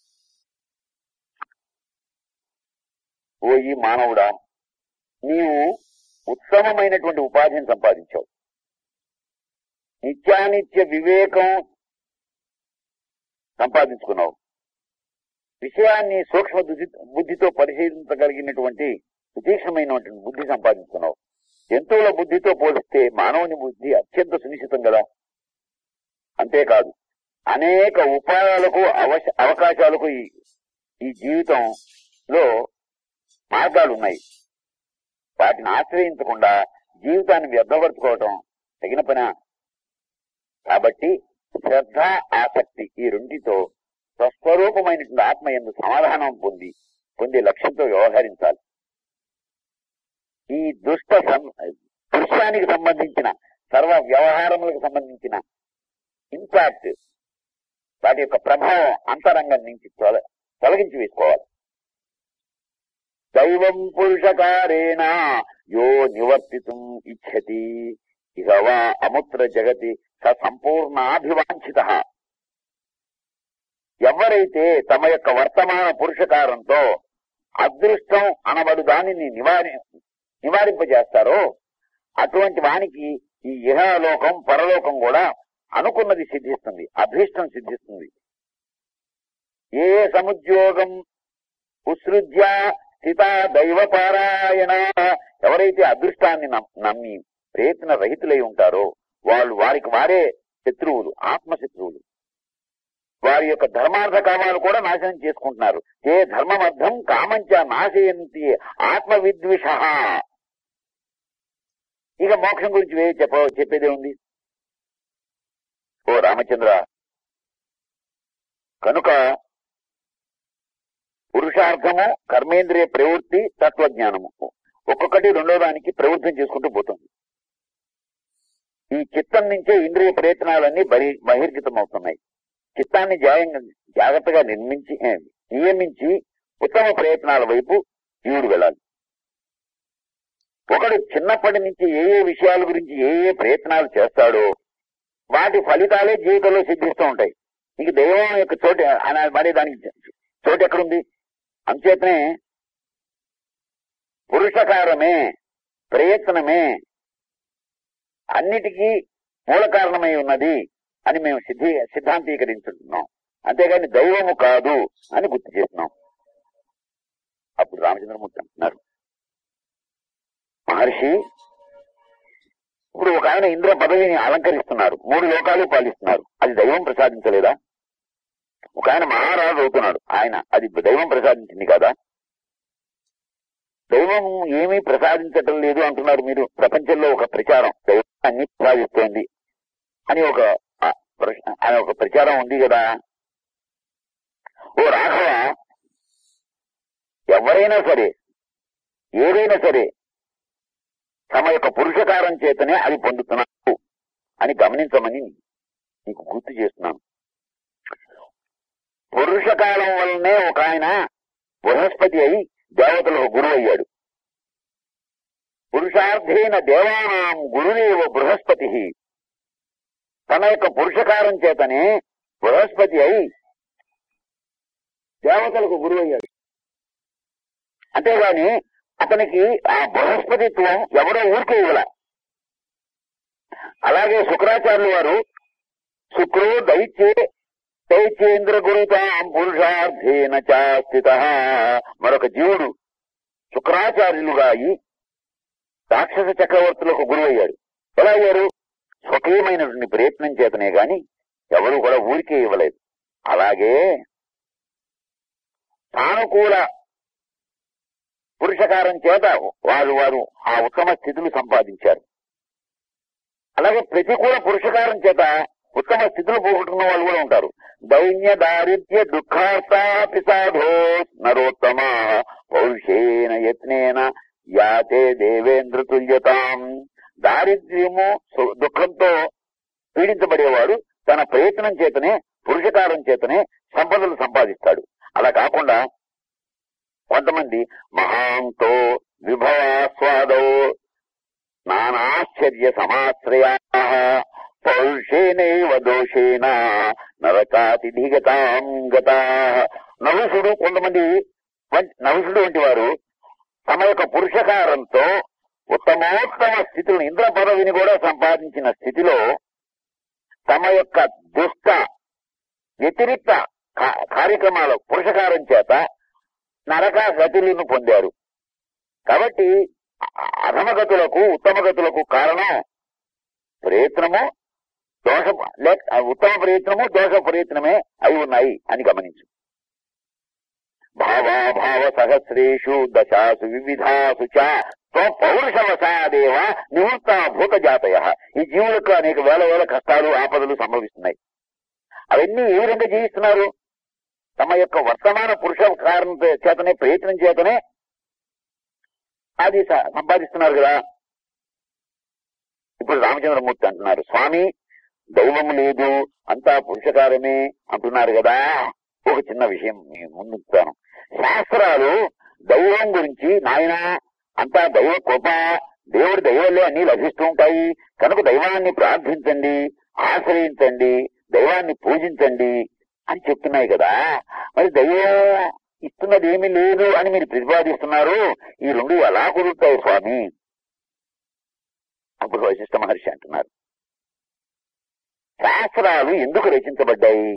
ఓ ఈ మానవుడా నీవు ఉత్తమమైనటువంటి ఉపాధిని సంపాదించావు నిత్యానిత్య వివేకం సంపాదించుకున్నావు విషయాన్ని సూక్ష్మ బుద్ధి బుద్ధితో పరిశీలించగలిగినటువంటి సుతీక్ష్ణమైనటువంటి బుద్ధి సంపాదించుకున్నావు జంతువుల బుద్ధితో పోలిస్తే మానవుని బుద్ధి అత్యంత సునిశ్చితం కదా అంతేకాదు అనేక ఉపాయాలకు అవశ అవకాశాలకు ఈ ఈ జీవితంలో మార్గాలు ఉన్నాయి వాటిని ఆశ్రయించకుండా జీవితాన్ని వ్యర్థపరచుకోవటం తగిన పని కాబట్టి శ్రద్ధ ఆసక్తి ఈ రెండితో స్వస్వరూపమైనటువంటి ఆత్మ ఎందు సమాధానం పొంది పొందే లక్ష్యంతో వ్యవహరించాలి ఈ దుష్ట సం- దృశ్యానికి సంబంధించిన సర్వ వ్యవహారములకు సంబంధించిన ఇంపాక్ట్ వాటి యొక్క ప్రభావం అంతరంగం నుంచి తొల తొలగించి వేసుకోవాలి దైవం పురుషకారేణ యో నివర్తితుం ఇచ్చతి ఇక వా అముత్ర జగతి స సంపూర్ణాభివాంఛిత ఎవరైతే తమ యొక్క వర్తమాన పురుషకారంతో అదృష్టం అనబడు దానిని నివారి నివారింపజేస్తారో అటువంటి వానికి ఈ ఇహలోకం పరలోకం కూడా అనుకున్నది సిద్ధిస్తుంది అభీష్టం సిద్ధిస్తుంది ఏ సముద్యోగం ఉత్సృజ్య స్థిత దైవపారాయణ ఎవరైతే అదృష్టాన్ని నమ్- నమ్మి ప్రయత్న రహితులై ఉంటారో వాళ్ళు వారికి వారే శత్రువులు ఆత్మశత్రువులు వారి యొక్క ధర్మార్థ కామాలు కూడా నాశనం చేసుకుంటున్నారు ఏ ధర్మమర్థం కామంచ నాశయంతి ఆత్మ విద్విష ఇక మోక్షం గురించి వే చెప్ప చెప్పేదే ఉంది ఓ రామచంద్ర కనుక పురుషార్థము కర్మేంద్రియ ప్రవృత్తి తత్వజ్ఞానము ఒక్కొక్కటి రెండో దానికి ప్రవృత్తి చేసుకుంటూ పోతుంది ఈ చిత్తం నుంచే ఇంద్రియ ప్రయత్నాలన్నీ బహి బహిర్గతం అవుతున్నాయి చిత్తాన్ని జాయంగా జాగ్రత్తగా నిర్మించి ఏ, నియమించి ఉత్తమ ప్రయత్నాల వైపు జీవుడు వెళ్ళాలి ఒకడు చిన్నప్పటి నుంచి ఏ ఏ విషయాల గురించి ఏ ఏ ప్రయత్నాలు చేస్తాడో వాటి ఫలితాలే జీవితంలో సిద్ధిస్తూ ఉంటాయి ఇంక దైవం యొక్క చోటు అన- మరి దానికి చోటు ఎక్కడుంది అంచేతనే పురుషకారమే ప్రయత్నమే అన్నిటికీ మూల కారణమై ఉన్నది అని మేము సిద్ధి సిద్ధాంతీకరించుకుంటున్నాం అంతేగాని దైవము కాదు అని గుర్తు చేస్తున్నాం అప్పుడు రామచంద్రమూర్తి అంటున్నారు మహర్షి ఇప్పుడు ఒక ఆయన ఇంద్ర పదవిని అలంకరిస్తున్నారు మూడు లోకాలు పాలిస్తున్నారు అది దైవం ప్రసాదించలేదా ఒక ఆయన మహారాజు అవుతున్నాడు ఆయన అది దైవం ప్రసాదించింది కదా దైవం ఏమీ ప్రసాదించటం లేదు అంటున్నారు మీరు ప్రపంచంలో ఒక ప్రచారం దైవం అన్ని ప్రసాదిస్తోంది అని ఒక ఆ, ప్రశ్న- అని ఒక ప్రచారం ఉంది కదా ఓ రాఘవ ఎవరైనా సరే ఏదైనా సరే తమ యొక్క పురుషకారం చేతనే అది పొందుతున్నారు అని గమనించమని నీకు గుర్తు చేస్తున్నాను పురుషకాలం వల్లనే ఒక ఆయన బృహస్పతి అయి దేవతలకు గురువు అయ్యాడు పురుషార్థేన దేవానాం గురుదేవ బృహస్పతి తన యొక్క పురుషకారం చేతనే బృహస్పతి అయి దేవతలకు గురువు అయ్యాడు అంతేగాని అతనికి ఆ బృహస్పతిత్వం ఎవరో ఊరికే ఇవ్వల అలాగే శుక్రాచార్యులు వారు శుక్రో దైత్యే దైత్యేంద్ర గురుతాం పురుషార్థేన చాస్థిత మరొక జీవుడు శుక్రాచార్యులుగా అయి రాక్షస చక్రవర్తులకు గురువయ్యాడు ఎలా అయ్యారు స్వకీయమైనటువంటి ప్రయత్నం చేతనే గాని ఎవరు కూడా ఊరికే ఇవ్వలేదు అలాగే సానుకూల పురుషకారం చేత వారు వారు ఆ ఉత్తమ స్థితులు సంపాదించారు అలాగే ప్రతికూల పురుషకారం చేత ఉత్తమ స్థితులు పోగొట్టుకున్న వాళ్ళు కూడా ఉంటారు దైన్య దారిద్ర్య దుఃఖాస్తాపి సాధో నరోత్తమ పౌరుషేన యత్నేన యాతే దేవేంద్ర తుల్యతాం దారిద్ర్యము సు- దుఃఖంతో పీడించబడేవాడు తన ప్రయత్నం చేతనే పురుషకారం చేతనే సంపదలు సంపాదిస్తాడు అలా కాకుండా కొంతమంది మహాంతో విభవాస్వాదో నానాశ్చర్య సమాశ్రయా పౌరుషేనైవ దోషేన నరకాతి ధిగతాం గతా నహుషుడు కొంతమంది వం- నహుషుడు వంటి వారు తమ యొక్క పురుషకారంతో ఉత్తమోత్తమ స్థితులను ఇంద్ర పదవిని కూడా సంపాదించిన స్థితిలో తమ యొక్క దుష్ట వ్యతిరిక్త కా- కార్యక్రమాల పురుషకారం చేత నరక గతులను పొందారు కాబట్టి అ- అధమగతులకు ఉత్తమగతులకు కారణం ప్రయత్నము దోష లేక ఉత్తమ ప్రయత్నము దోష ప్రయత్నమే అయి ఉన్నాయి అని గమనించు భావాభావ సహస్రేషు దశాసు వివిధాసు చ త్వం పౌరుషవశాదేవ నివృత్త భూత జాతయ ఈ జీవులకు అనేక వేల వేల కష్టాలు ఆపదలు సంభవిస్తున్నాయి అవన్నీ ఏ విధంగా జీవిస్తున్నారు తమ యొక్క వర్తమాన పురుష కారణం చేతనే ప్రయత్నం చేతనే అది స- సంపాదిస్తున్నారు కదా ఇప్పుడు రామచంద్రమూర్తి అంటున్నారు స్వామి దైవం లేదు అంతా పురుషకారమే అంటున్నారు కదా ఒక చిన్న విషయం మీ ముందుతాను శాస్త్రాలు దైవం గురించి నాయన అంతా దైవ కృప దేవుడి దైవల్లే అన్ని లభిస్తూ ఉంటాయి కనుక దైవాన్ని ప్రార్థించండి ఆశ్రయించండి దైవాన్ని పూజించండి అని చెప్తున్నాయి కదా మరి దైవం ఇస్తున్నది ఏమీ లేదు అని మీరు ప్రతిపాదిస్తున్నారు ఈ రెండు ఎలా కుదురుతాయి స్వామి అప్పుడు వశిష్ఠ మహర్షి అంటున్నారు శాస్త్రాలు ఎందుకు రచించబడ్డాయి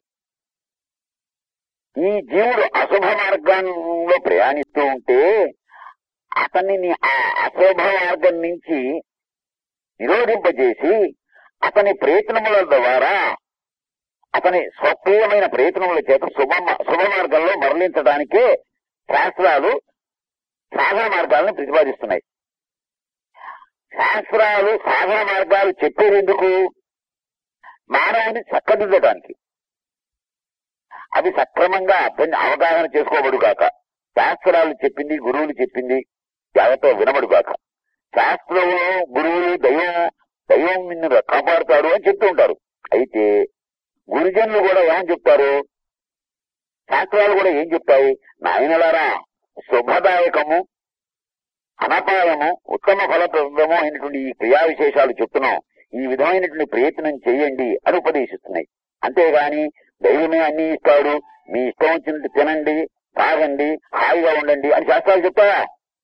ఈ జీవుడు అశుభ మార్గంలో ప్రయాణిస్తూ ఉంటే అతనిని ఆ అశుభ మార్గం నుంచి నిరోధింపజేసి అతని ప్రయత్నముల ద్వారా అతని స్వప్రియమైన ప్రయత్నముల చేత శుభ శుభ మార్గంలో మరలించడానికే శాస్త్రాలు సాధన మార్గాలను ప్రతిపాదిస్తున్నాయి శాస్త్రాలు సాధన మార్గాలు చెప్పేది ఎందుకు మానవుని చక్కదిద్దడానికి అది సక్రమంగా అర్థం అవగాహన చేసుకోబడు కాక శాస్త్రాలు చెప్పింది గురువులు చెప్పింది జాగ్రత్తగా వినబడు కాక శాస్త్రంలో గురువులు దైవం దైవం నిన్ను కాపాడుతాడు అని చెప్తూ ఉంటారు అయితే గురుజనులు కూడా ఏమని చెప్తారు శాస్త్రాలు కూడా ఏం చెప్తాయి నాయనలారా శుభదాయకము అనపాయము ఉత్తమ ఫలప్రదము అయినటువంటి ఈ క్రియా విశేషాలు చెప్తున్నాం ఈ విధమైనటువంటి ప్రయత్నం చేయండి అని ఉపదేశిస్తున్నాయి అంతేగాని దైవమే అన్ని ఇస్తాడు మీ ఇష్టం వచ్చినట్టు తినండి తాగండి హాయిగా ఉండండి అని శాస్త్రాలు చెప్తాయా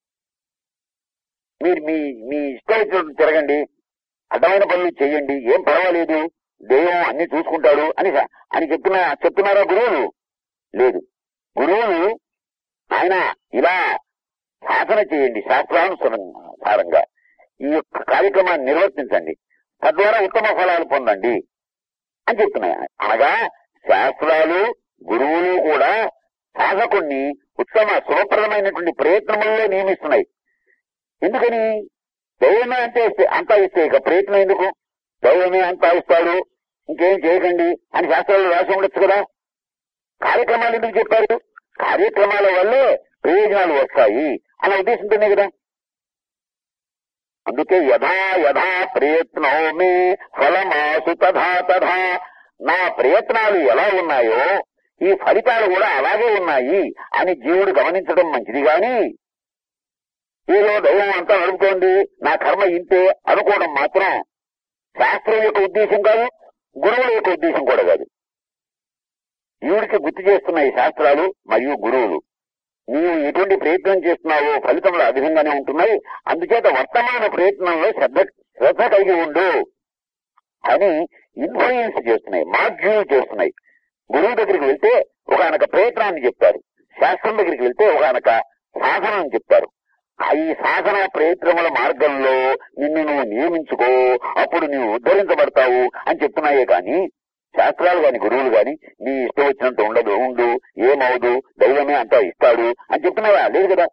మీరు మీ మీ ఇష్టం వచ్చినట్టు తిరగండి అడ్డమైన పనులు చేయండి ఏం పర్వాలేదు దైవం అన్ని చూసుకుంటాడు అని అని చెప్తున్నా చెప్తున్నారా గురువులు లేదు గురువులు ఆయన ఇలా సాధన చేయండి శాస్త్రానుసారంగా ఈ యొక్క కార్యక్రమాన్ని నిర్వర్తించండి తద్వారా ఉత్తమ ఫలాలు పొందండి అని చెప్తున్నాయి అనగా శాస్త్రాలు గురువులు కూడా సాధకుణ్ణి ఉత్తమ శుభప్రదమైనటువంటి ప్రయత్నముల్లో నియమిస్తున్నాయి ఎందుకని దైవమే అంటే ఇస్తే- అంతా ఇస్తే ఇక ప్రయత్నం ఎందుకు దైవమే అంతా ఇస్తాడు ఇంకేం చేయకండి అని శాస్త్రాలు రాసి ఉండొచ్చు కదా కార్యక్రమాలు ఎందుకు చెప్పారు కార్యక్రమాల వల్లే ప్రయోజనాలు వస్తాయి అనే ఉద్దేశంతోనే కదా అందుకే యథా యథా ప్రయత్నో మే ఫలమాసు తథా తథా నా ప్రయత్నాలు ఎలా ఉన్నాయో ఈ ఫలితాలు కూడా అలాగే ఉన్నాయి అని జీవుడు గమనించడం మంచిది గాని ఏదో దైవం అంతా నడుపుతోంది నా కర్మ ఇంతే అనుకోవడం మాత్రం శాస్త్రం యొక్క ఉద్దేశం కాదు గురువుల యొక్క ఉద్దేశం కూడా కాదు జీవుడికి గుర్తు చేస్తున్న ఈ శాస్త్రాలు మరియు గురువులు నీవు ఎటువంటి ప్రయత్నం చేస్తున్నావో ఫలితంలో ఆ విధంగానే ఉంటున్నాయి అందుచేత వర్తమాన ప్రయత్నంలో శ్రద్ధ శ్రద్ధ కలిగి ఉండు అని ఇన్ఫ్లుయెన్స్ చేస్తున్నాయి మాధ్యూలు చేస్తున్నాయి గురువు దగ్గరికి వెళ్తే ఒకనొక ప్రయత్నాన్ని చెప్తారు శాస్త్రం దగ్గరికి వెళ్తే ఒకనొక సాధనని చెప్తారు ఆ ఈ సాధన ప్రయత్నముల మార్గంలో నిన్ను నువ్వు నియమించుకో అప్పుడు నీవు ఉద్ధరించబడతావు అని చెప్తున్నాయే కానీ శాస్త్రాలు గాని గురువులు గాని నీ ఇష్టం వచ్చినంత ఉండదు ఉండు ఏమవదు దైవమే అంతా ఇస్తాడు అని చెప్తున్నావా లేదు కదా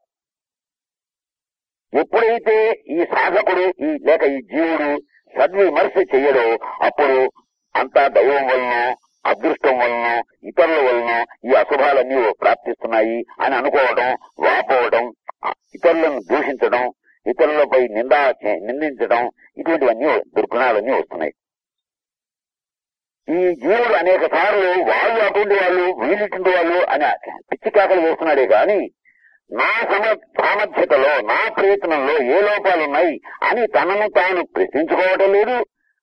ఎప్పుడైతే ఈ సాధకుడు ఈ లేక ఈ జీవుడు సద్విమర్శ చెయ్యడో అప్పుడు అంతా దైవం వలన అదృష్టం వలన ఇతరుల వలన ఈ అశుభాలన్నీ ప్రాప్తిస్తున్నాయి అని అనుకోవడం వాపోవడం ఆ, ఇతరులను దూషించడం ఇతరులపై నిందా చే- నిందించడం ఇటువంటివన్నీ దుర్గుణాలన్నీ వస్తున్నాయి ఈ జీవుడు అనేక సార్లు వాళ్ళు అటువంటి వాళ్ళు వీళ్ళిటువంటి వాళ్ళు అని పిచ్చి కేకలు వేస్తున్నాడే గాని నా సమ సామర్థ్యతలో నా ప్రయత్నంలో ఏ లోపాలున్నాయి అని తనను తాను ప్రశ్నించుకోవటం లేదు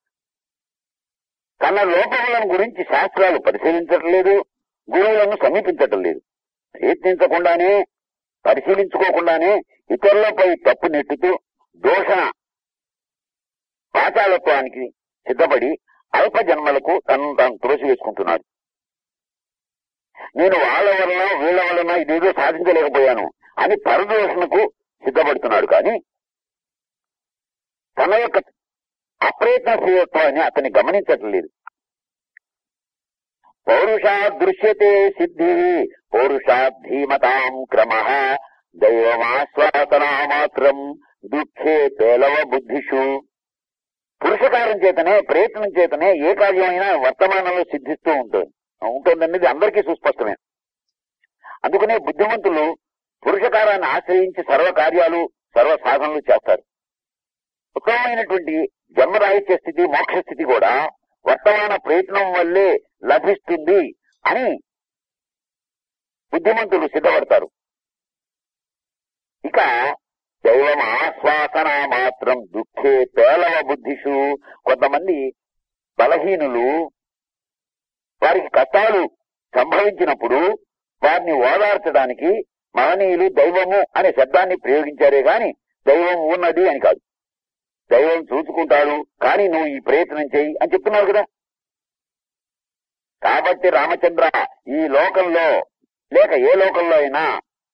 తన లోపములను గురించి శాస్త్రాలు పరిశీలించటం లేదు గురువులను సమీపించటం లేదు ప్రయత్నించకుండానే పరిశీలించుకోకుండానే ఇతరులపై తప్పు నెట్టుతూ దోషణ పాతాళత్వానికి సిద్ధపడి అల్ప జన్మలకు తనను తాను త్రోసివేసుకుంటున్నాడు నేను వాళ్ళ వలన వీళ్ళ వలన ఇదేదో సాధించలేకపోయాను అని పరదోషణకు సిద్ధపడుతున్నాడు కానీ తన యొక్క అప్రయత్నశీలత్వాన్ని అతన్ని గమనించటం లేదు పౌరుషాద్ దృశ్యతే సిద్ధి పౌరుషాద్ ధీమతాం క్రమ దైవమాశ్వాసనా మాత్రం దుఃఖే పేలవ బుద్ధిషు పురుషకారం చేతనే ప్రయత్నం చేతనే ఏ కార్యమైనా వర్తమానంలో సిద్ధిస్తూ ఉంటుంది ఉంటుందనేది అందరికీ సుస్పష్టమే అందుకనే బుద్ధిమంతులు పురుషకారాన్ని ఆశ్రయించి సర్వ కార్యాలు సర్వ సాధనలు చేస్తారు ఉత్తమమైనటువంటి జన్మరాహిత్య స్థితి మోక్ష స్థితి కూడా వర్తమాన ప్రయత్నం వల్లే లభిస్తుంది అని బుద్ధిమంతులు సిద్ధపడతారు ఇక దైవం ఆశ్వాసన మాత్రం దుఃఖే పేలవ బుద్ధిషు కొంతమంది బలహీనులు వారికి కష్టాలు సంభవించినప్పుడు వారిని ఓదార్చడానికి మహనీయులు దైవము అనే శబ్దాన్ని ప్రయోగించారే గాని దైవం ఉన్నది అని కాదు దైవం చూసుకుంటాడు కానీ నువ్వు ఈ ప్రయత్నం చేయి అని చెప్తున్నారు కదా కాబట్టి రామచంద్ర ఈ లోకంలో లేక ఏ లోకంలో అయినా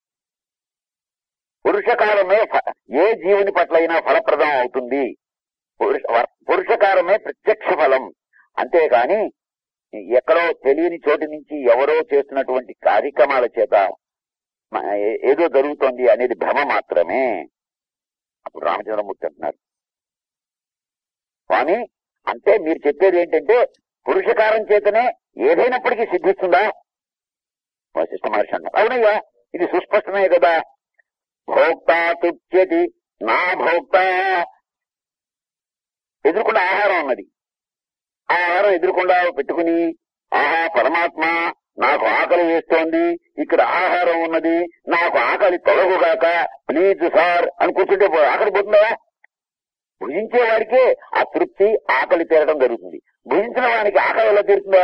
పురుషకారమే ఫ- ఏ జీవుని పట్ల అయినా ఫలప్రదం అవుతుంది పురుష- వ- పురుషకారమే ప్రత్యక్ష ఫలం అంతేకాని ఎక్కడో తెలియని చోటు నుంచి ఎవరో చేస్తున్నటువంటి కార్యక్రమాల చేత మ- ఏ- ఏదో జరుగుతోంది అనేది భ్రమ మాత్రమే అప్పుడు రామచంద్రమూర్తి అంటున్నారు స్వామి అంటే మీరు చెప్పేది ఏంటంటే పురుషకారం చేతనే ఏదైనప్పటికీ సిద్ధిస్తుందా వశిష్ఠ మహర్షి అన్నారు అవునయ్యా ఇది సుస్పష్టమే కదా భోక్త తుచ్యతి నా భోక్త ఎదురుకుండా ఆహారం ఉన్నది ఆ ఆహారం ఎదురుకుండా పెట్టుకుని ఆహా పరమాత్మ నాకు ఆకలి వేస్తోంది ఇక్కడ ఆహారం ఉన్నది నాకు ఆకలి తొలగుగాక ప్లీజ్ సార్ అని కూర్చుంటే పో- ఆకలి పోతుందా భుజించే వాడికే ఆ తృప్తి ఆకలి తీరడం జరుగుతుంది భుజించిన వానికి ఆకలి ఎలా తీరుతుందా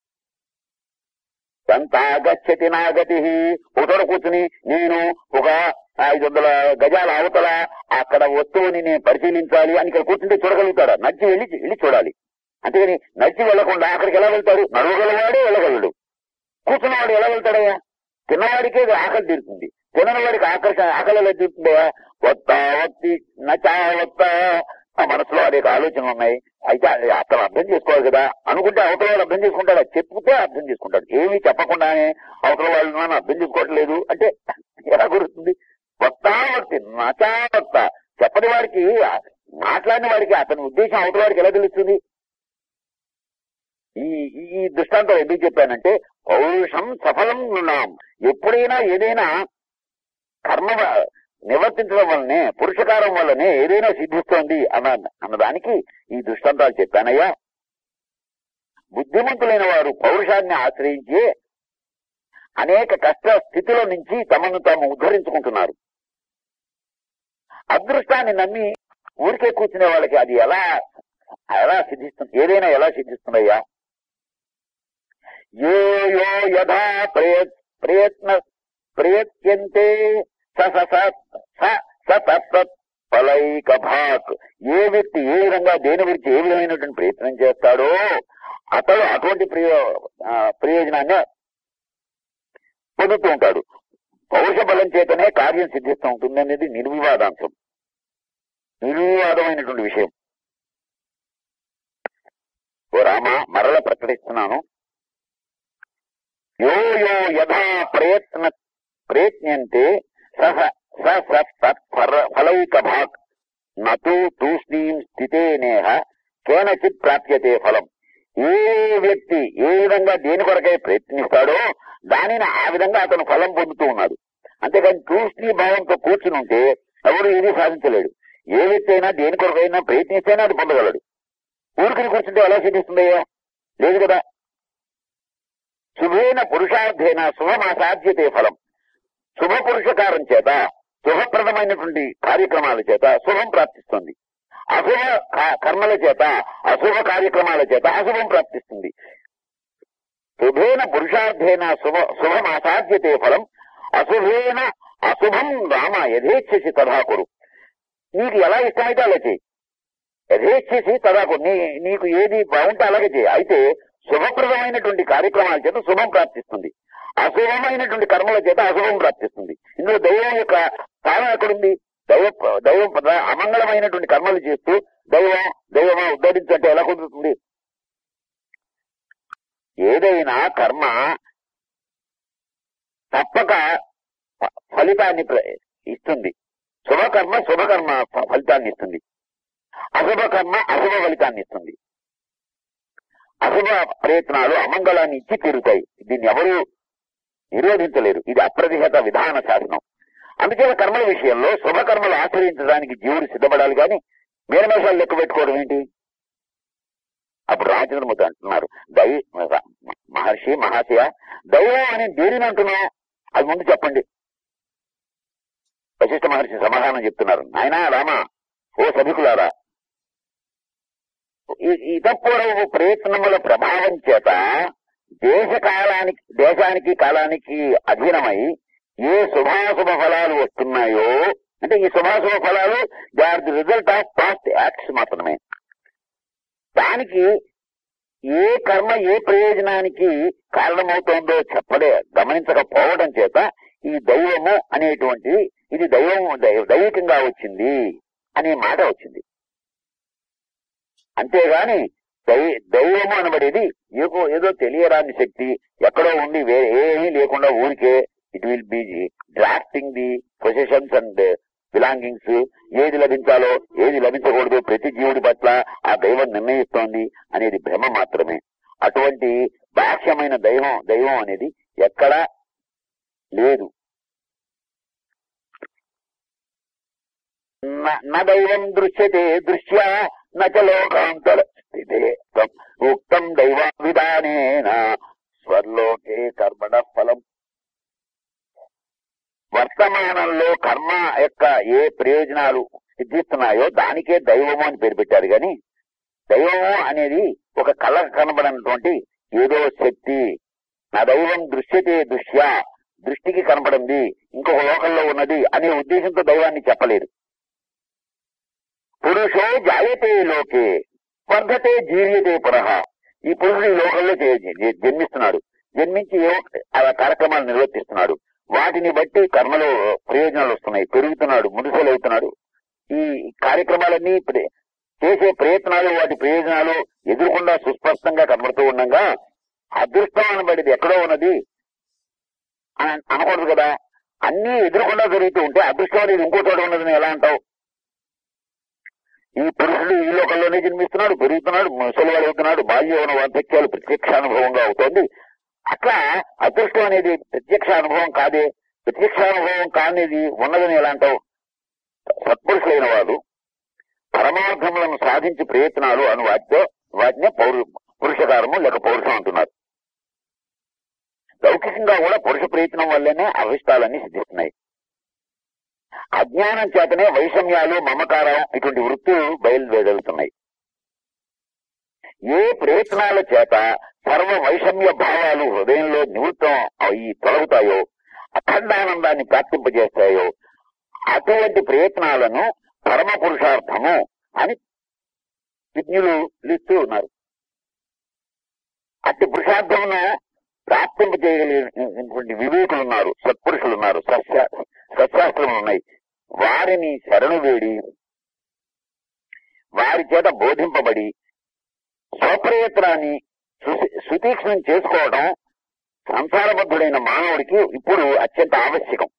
సంతా గచ్చతి నా గతి ఒకటోడ కూర్చుని నేను ఒక ఐదు వందల గజాల అవతల అక్కడ వస్తువుని నేను పరిశీలించాలి అని ఇక్కడ కూర్చుంటే చూడగలుగుతాడా నడిచి వెళ్ళి వెళ్ళి చూడాలి అంతేగాని నడిచి వెళ్లకుండా అక్కడికి ఎలా వెళ్తాడు నడవగలవాడే వెళ్ళగలడు కూర్చున్నవాడు ఎలా వెళ్తాడయ్యా తిన్నవాడికే ఇది ఆకలి తీరుతుంది తినని వాడికి ఆకర్షణ ఆకలి ఎలా తీరుతుందయ్యా వత్త వత్తి నచా వత్త ఆ మనసులో అనేక ఆలోచనలు ఉన్నాయి అయితే అది అతను అర్థం చేసుకోవాలి కదా అనుకుంటే అవతల వాళ్ళు అర్థం చేసుకుంటాడు చెప్తే అర్థం చేసుకుంటాడు ఏమీ చెప్పకుండానే అవతల వాళ్ళు నన్ను అర్థం చేసుకోవట్లేదు అంటే ఎలా కుదురుతుంది వత్తా వత్తి నచా వత్త చెప్పని వాడికి మాట్లాడిన వాడికి అతని ఉద్దేశం అవతల వాడికి ఎలా తెలుస్తుంది ఈ ఈ- ఈ దృష్టాంతం ఎందుకు చెప్పానంటే పౌరుషం సఫలం ఉన్నాం ఎప్పుడైనా ఏదైనా కర్మ వ- నివర్తించడం వల్లనే పురుషకారం వల్లనే ఏదైనా సిద్ధిస్తోంది అన్న అన్నదానికి ఈ దృష్టాంతాలు చెప్పానయ్యా బుద్ధిమంతులైన వారు పౌరుషాన్ని ఆశ్రయించి అనేక కష్ట స్థితిలో నుంచి తమను తాము ఉద్ధరించుకుంటున్నారు అదృష్టాన్ని నమ్మి ఊరికే కూర్చునే వాళ్ళకి అది ఎలా ఎలా సిద్ధిస్తుంది ఏదైనా ఎలా సిద్ధిస్తుందయ్యా యో యో యథా ప్రయత్ ప్రయత్న ప్రయత్యంతే స స స స స తత్తత్ ఫలైక భాక్ ఏ వ్యక్తి ఏ విధంగా దేని గురించి ఏ విధమైనటువంటి ప్రయత్నం చేస్తాడో అతడు అటువంటి ప్రయో ఆ, ప్రయోజనాన్ని పొందుతూ ఉంటాడు పౌరుష బలం చేతనే కార్యం సిద్ధిస్తూ ఉంటుంది అనేది నిర్వివాదాంశం నిర్వివాదమైనటువంటి విషయం ఓ రామ మరల ప్రకటిస్తున్నాను యో యో యథా ప్రయత్న ప్రయత్నంతే సహ స స తత్ ఫర- ఫలైక భాక్ నతు తూష్ణీం స్థితే నేహ కేనచిత్ ప్రాప్యతే ఫలం ఏ వ్యక్తి ఏ విధంగా దేని కొరకై ప్రయత్నిస్తాడో దానిని ఆ విధంగా అతను ఫలం పొందుతూ ఉన్నాడు అంతేకాని తూష్ణీ భావంతో కూర్చుని ఉంటే ఎవరు ఏది సాధించలేడు ఏ వ్యక్తి అయినా దేని కొరకైనా ప్రయత్నిస్తేనే అది పొందగలడు ఊరికి కూర్చుంటే ఎలా సిద్ధిస్తుందయ్యా లేదు కదా శుభేన పురుషార్థేన శుభమాసాధ్యతే ఫలం శుభ పురుషకారం చేత శుభప్రదమైనటువంటి కార్యక్రమాల చేత శుభం ప్రాప్తిస్తుంది అశుభ కా- కర్మల చేత అశుభ కార్యక్రమాల చేత అశుభం ప్రాప్తిస్తుంది శుభేన పురుషార్థేన శుభ శుభమాసాధ్యతే ఫలం అశుభేన అశుభం రామ యథేచ్ఛసి తథా కురు నీకు ఎలా ఇష్టమైతే అలా చేయి యథేచ్ఛసి తథా కురు నీ నీకు ఏది బాగుంటే అలాగే చేయి అయితే శుభప్రదమైనటువంటి కార్యక్రమాల చేత శుభం ప్రాప్తిస్తుంది అశుభమైనటువంటి కర్మల చేత అశుభం ప్రాప్తిస్తుంది ఇందులో దైవం యొక్క స్థానం ఎక్కడుంది దైవ దైవం ప్ర- అమంగళమైనటువంటి కర్మలు చేస్తూ దైవం దైవమా ఉద్ధరించంటే ఎలా కుదురుతుంది ఏదైనా కర్మ తప్పక ఫ- ఫలితాన్ని ప్ర- ఇస్తుంది శుభకర్మ శుభకర్మ ఫ- ఫలితాన్ని ఇస్తుంది అశుభ కర్మ అశుభ ఫలితాన్ని ఇస్తుంది అశుభ ప్రయత్నాలు అమంగళాన్ని ఇచ్చి తీరుతాయి దీన్ని ఎవరు నిరోధించలేరు ఇది అప్రతిహత విధాన శాసనం అందుచేత కర్మల విషయంలో శుభకర్మలు ఆచరించడానికి జీవుడు సిద్ధపడాలి కానీ మేరమేషాలు లెక్క పెట్టుకోవడం ఏంటి అప్పుడు రామచంద్రమూర్తి అంటున్నారు దై మహర్షి మహాశయ దైవం అని దేనిని అంటున్నావు అది ముందు చెప్పండి వశిష్ఠ మహర్షి సమాధానం చెప్తున్నారు నాయనా రామ ఓ సభికులారా ఈ- ఇతపూర్వపు ప్రయత్నముల ప్రభావం చేత దేశ కాలానికి దేశానికి కాలానికి అధీనమై ఏ శుభాశుభ ఫలాలు వస్తున్నాయో అంటే ఈ శుభాశుభ ఫలాలు they are the result of past acts మాత్రమే దానికి ఏ కర్మ ఏ ప్రయోజనానికి కారణమవుతోందో చెప్పలే గమనించకపోవడం చేత ఈ దైవము అనేటువంటి ఇది దైవం దై- దైవికంగా వచ్చింది అనే మాట వచ్చింది అంతేగాని దై దైవము అనబడేది ఏదో ఏదో తెలియరాని శక్తి ఎక్కడో ఉండి వేరే ఏమీ లేకుండా ఊరికే it will be drafting the positions and belongings ఏది లభించాలో ఏది లభించకూడదు ప్రతి జీవుడి పట్ల ఆ దైవం నిర్ణయిస్తోంది అనేది భ్రమ మాత్రమే అటువంటి బాహ్యమైన దైవం దైవం అనేది ఎక్కడా లేదు న- న దైవం దృశ్యతే దృశ్యా నచ లోకాంతర స్థితే తం ఉక్తం దైవ విధానేన స్వర్లోకే కర్మణ ఫలం వర్తమానంలో కర్మ యొక్క ఏ ప్రయోజనాలు సిద్ధిస్తున్నాయో దానికే దైవము అని పేరు పెట్టారు కానీ దైవము అనేది ఒక కళ కనబడినటువంటి ఏదో శక్తి నా దైవం దృశ్యతే దృశ్య దృష్టికి కనపడింది ఇంకొక లోకంలో ఉన్నది అనే ఉద్దేశంతో దైవాన్ని చెప్పలేదు పురుషో జాయతే లోకే వర్ధతే జీర్యతే పునః ఈ పురుషుడు ఈ లోకంలో జ- జ- జన్మిస్తున్నాడు జన్మించి ఏవో ఆ కార్యక్రమాలు నిర్వర్తిస్తున్నాడు వాటిని బట్టి కర్మలో ప్రయోజనాలు వస్తున్నాయి పెరుగుతున్నాడు ముదుసలవుతున్నాడు ఈ కార్యక్రమాలన్నీ ప్ర- చేసే ప్రయత్నాలు వాటి ప్రయోజనాలు ఎదురకుండా సుస్పష్టంగా కనబడుతూ ఉండగా అదృష్టం అనబడేది ఎక్కడో ఉన్నది అని అనకూడదు కదా అన్ని ఎదురకుండా జరుగుతూ ఉంటే అదృష్టం అనేది ఇంకో చోట ఉన్నదని ఎలా అంటావు ఈ పురుషుడు ఈ లోకంలోనే జన్మిస్తున్నాడు పెరుగుతున్నాడు ముసలివాడు అవుతున్నాడు బాల్యవన వార్ధక్యాలు ప్రత్యక్షానుభవంగా అవుతోంది అట్లా అదృష్టం అనేది ప్రత్యక్ష అనుభవం కాదే ప్రత్యక్షానుభవం కానిది ఉన్నదని ఎలా అంటావు సత్పురుషులైన వారు పరమార్థములను సాధించి ప్రయత్నాలు అని వాటితో వాటినే పౌరు పురుషకారము లేక పౌరుషం అంటున్నారు లౌకికంగా కూడా పురుష ప్రయత్నం వల్లనే అవిష్టాలన్నీ సిద్ధిస్తున్నాయి అజ్ఞానం చేతనే వైషమ్యాలు మమకారం ఇటువంటి వృత్తులు బయలుదేరుతున్నాయి ఏ ప్రయత్నాల చేత సర్వ వైషమ్య భావాలు హృదయంలో నివృత్తం అయి తొలగుతాయో అఖండానందాన్ని ప్రాప్తింపజేస్తాయో అటువంటి ప్రయత్నాలను పరమ పురుషార్థము అని విజ్ఞులు ఇస్తూ ఉన్నారు అట్టి పురుషార్థమును ప్రాప్తింప చేయగలిగినటువంటి వివేకులు ఉన్నారు సత్పురుషులు ఉన్నారు సస్య సత్శాస్త్రములు ఉన్నాయి వారిని శరణు వేడి వారి చేత బోధింపబడి స్వప్రయత్నాన్ని సుశి- సుతీక్ష్ణం చేసుకోవడం సంసారబద్ధుడైన మానవుడికి ఇప్పుడు అత్యంత ఆవశ్యకం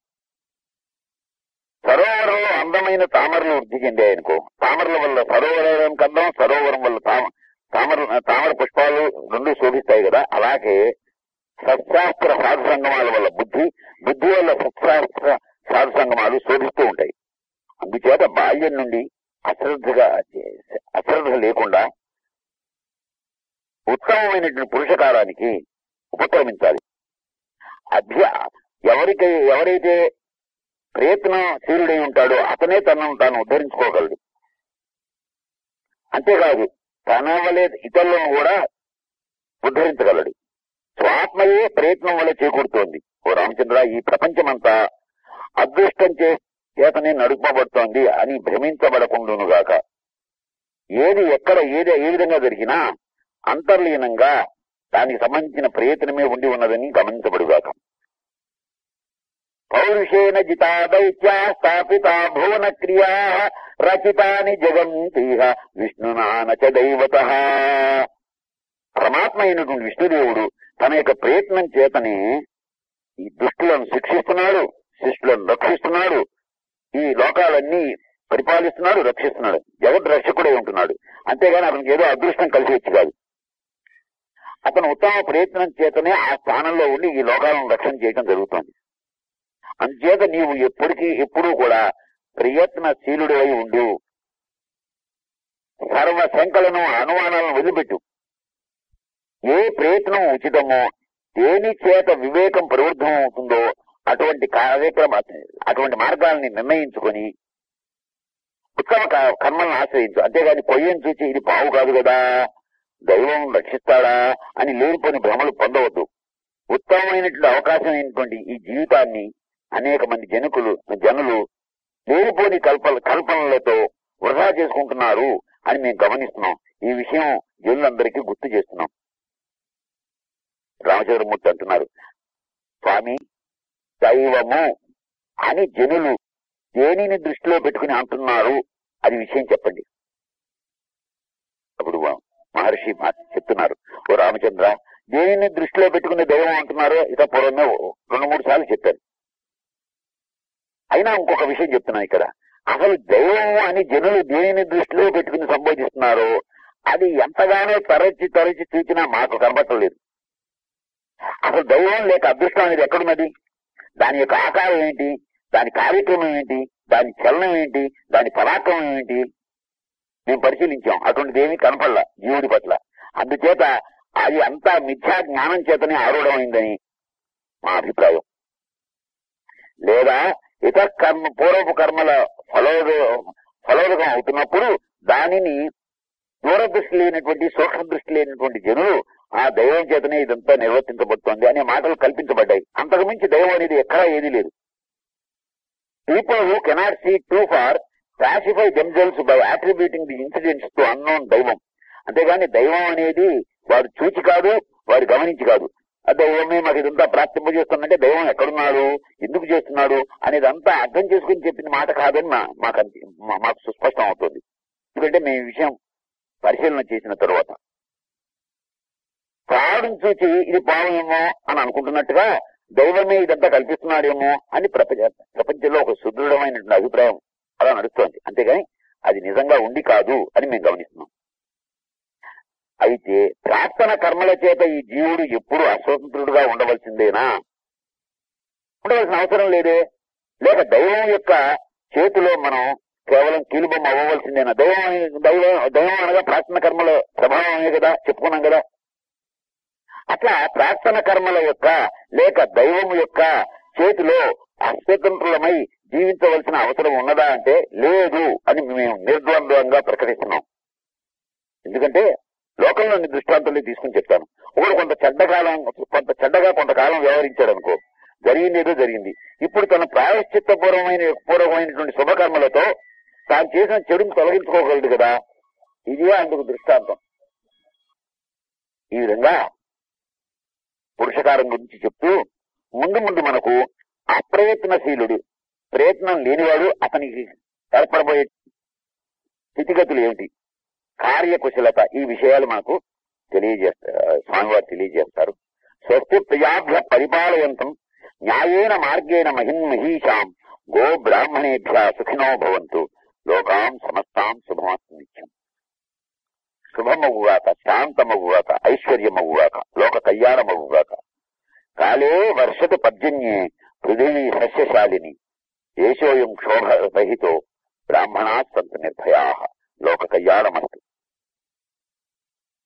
సరోవరంలో అందమైన తామరలు వృద్ధి చెందాయనుకో తామరల వల్ల సరోవరం కందం సరోవరం వల్ల తామ తామర తామర పుష్పాలు రెండు శోభిస్తాయి కదా అలాగే సత్శాస్త్ర సాధు సంగమాల వల్ల బుద్ధి బుద్ధి వల్ల సత్శాస్త్ర సాధు సంగమాలు శోభిస్తూ ఉంటాయి అందుచేత బాల్యం నుండి అశ్రద్ధగా అశ్రద్ధ లేకుండా ఉత్తమమైనటువంటి పురుషకారానికి ఉపక్రమించాలి అభ్య ఎవరికి ఎవరైతే ప్రయత్నశీలుడై ఉంటాడో అతనే తనను తాను ఉద్ధరించుకోగలడు అంతేకాదు తన వలె ఇతరులను కూడా ఉద్ధరించగలడు స్వాత్మయే ప్రయత్నం వల్ల చేకూరుతోంది ఓ రామచంద్ర ఈ ప్రపంచమంతా అదృష్టం చే చేతనే నడుపబడుతోంది అని భ్రమించబడకుండునుగాక ఏది ఎక్కడ ఏది ఏ విధంగా జరిగినా అంతర్లీనంగా దానికి సంబంధించిన ప్రయత్నమే ఉండి ఉన్నదని గమనించబడుగాక పౌరుషేణ జితా దైత్యా స్థాపిత భువన క్రియా రచితాని జగంతిహ విష్ణునాన చ దైవత పరమాత్మ అయినటువంటి విష్ణుదేవుడు తన యొక్క ప్రయత్నం చేతనే ఈ దుష్టులను శిక్షిస్తున్నాడు శిష్టులను రక్షిస్తున్నాడు ఈ లోకాలన్నీ పరిపాలిస్తున్నాడు రక్షిస్తున్నాడు జగత్ రక్షకుడే ఉంటున్నాడు అంతేగాని అతనికి ఏదో అదృష్టం కలిసి వచ్చి కాదు అతను ఉత్తమ ప్రయత్నం చేతనే ఆ స్థానంలో ఉండి ఈ లోకాలను రక్షణ చేయడం జరుగుతోంది అందుచేత నీవు ఎప్పటికీ ఎప్పుడూ కూడా ప్రయత్నశీలుడై ఉండు సర్వ శంకలను అనుమానాలను వదిలిపెట్టు ఏ ప్రయత్నం ఉచితమో దేని చేత వివేకం ప్రవృద్ధం అవుతుందో అటువంటి కార్యక్రమ అటువంటి మార్గాల్ని నిర్ణయించుకొని ఉత్తమ క- కర్మలను ఆశ్రయించు అంతేగాని పొయ్యని చూసి ఇది పావు కాదు కదా దైవం రక్షిస్తాడా అని లేనిపోని భ్రమలు పొందవద్దు ఉత్తమమైనటువంటి అవకాశం అయినటువంటి ఈ జీవితాన్ని అనేక మంది జనుకులు జనులు లేనిపోని కల్పన కల్పనలతో వృధా చేసుకుంటున్నారు అని మేము గమనిస్తున్నాం ఈ విషయం జనులందరికీ గుర్తు చేస్తున్నాం రామచంద్రమూర్తి అంటున్నారు స్వామి దైవము అని జనులు దేనిని దృష్టిలో పెట్టుకుని అంటున్నారు అది విషయం చెప్పండి అప్పుడు మహర్షి మా- చెప్తున్నారు ఓ రామచంద్ర దేనిని దృష్టిలో పెట్టుకుని దైవం అంటున్నారు ఇక పూర్వమే ఓ- రెండు మూడు సార్లు చెప్పారు అయినా ఇంకొక విషయం చెప్తున్నా ఇక్కడ అసలు దైవం అని జనులు దేనిని దృష్టిలో పెట్టుకుని సంబోధిస్తున్నారో అది ఎంతగానో తరచి తరచి చూచినా మాకు కనబట్టలేదు అసలు దైవం లేక అదృష్టం అనేది ఎక్కడున్నది దాని యొక్క ఆకారం ఏంటి దాని కార్యక్రమం ఏంటి దాని చలనం ఏంటి దాని పరాక్రమం ఏంటి మేము పరిశీలించాం అటువంటిది ఏమీ కనపడలా జీవుడి పట్ల అందుచేత అది అంతా మిథ్యా జ్ఞానం చేతనే ఆరూఢమైందని మా అభిప్రాయం లేదా ఇతర కర్మ పూర్వపు కర్మల ఫలోద ఫలోదకం అవుతున్నప్పుడు దానిని దూరదృష్టి లేనటువంటి సూక్ష్మ దృష్టి లేనటువంటి జనులు ఆ దైవం చేతనే ఇదంతా నిర్వర్తించబడుతోంది అనే మాటలు కల్పించబడ్డాయి అంతకు మించి దైవం అనేది ఎక్కడా ఏదీ లేదు people who cannot see true far pacify themselves by attributing the incidents to unknown దైవం అంతేగాని దైవం అనేది వారు చూచి కాదు వారు గమనించి కాదు ఆ దైవమే మాకు ఇదంతా ప్రాప్తింపజేస్తుందంటే దైవం ఎక్కడున్నాడు ఎందుకు చేస్తున్నాడు అనేది అంతా అర్థం చేసుకుని చెప్పిన మాట కాదని మా మాకు అంతే- మా- మాకు సుస్పష్టం అవుతుంది ఎందుకంటే మేము ఈ విషయం పరిశీలన చేసిన తరువాత ప్రాణం చూచి ఇది పావమేమో అని అనుకుంటున్నట్టుగా దైవమే ఇదంతా కల్పిస్తున్నాడేమో అని ప్రపంచ ప్రపంచంలో ఒక సుదృఢమైనటువంటి అభిప్రాయం అలా నడుస్తోంది అంతేగాని అది నిజంగా ఉండి కాదు అని మేము గమనిస్తున్నాం అయితే ప్రార్థన కర్మల చేత ఈ జీవుడు ఎప్పుడు అస్వతంత్రుడుగా ఉండవలసిందేనా ఉండవలసిన అవసరం లేదే లేక దైవం యొక్క చేతిలో మనం కేవలం కీలుబొమ్మ అవ్వవలసిందేనా దైవం అనే- దైవం దైవం అనగా ప్రార్థన కర్మల ప్రభావమే కదా చెప్పుకున్నాం కదా అట్లా ప్రార్థన కర్మల యొక్క లేక దైవం యొక్క చేతిలో అస్వతంత్రులమై జీవించవలసిన అవసరం ఉన్నదా అంటే లేదు అని మేము నిర్ద్వంద్వంగా ప్రకటిస్తున్నాం ఎందుకంటే లోకంలోని దృష్టాంతాలు తీసుకుని చెప్తాను ఒకడు కొంత చెడ్డకాలం కొంత చెడ్డగా కొంతకాలం వ్యవహరించాడు అనుకో జరిగింది ఏదో జరిగింది ఇప్పుడు తన ప్రాయశ్చిత్త పూర్వమైన పూర్వమైనటువంటి శుభకర్మలతో తాను చేసిన చెడును తొలగించుకోగలడు కదా ఇదే అందుకు దృష్టాంతం ఈ విధంగా పురుషకారం గురించి చెప్తూ ముందు ముందు మనకు అప్రయత్నశీలుడు ప్రయత్నం లేనివాడు అతనికి ఏర్పడబోయే స్థితిగతులు ఏమిటి కార్యకుశలత ఈ విషయాలు మనకు తెలియజేస్తారు స్వామివారు తెలియజేస్తారు స్వస్తి ప్రియాభ్య పరిపాలయంతం న్యాయేన మార్గేణ మహిన్మహీషాం గో బ్రాహ్మణేభ్య సుఖినో భవంతు లోకాం సమస్తాం శుభమస్తు నిత్యం శుభమగుగాక శాంతమగుగాక ఐశ్వర్యమగుగాక లోక కళ్యాణమగుగాక కాలే వర్షతు పర్జన్యే పృథివీ సస్యశాలిని దేశోయం క్షోభరహితో బ్రాహ్మణా సంతు నిర్భయా లోక కళ్యాణమస్తు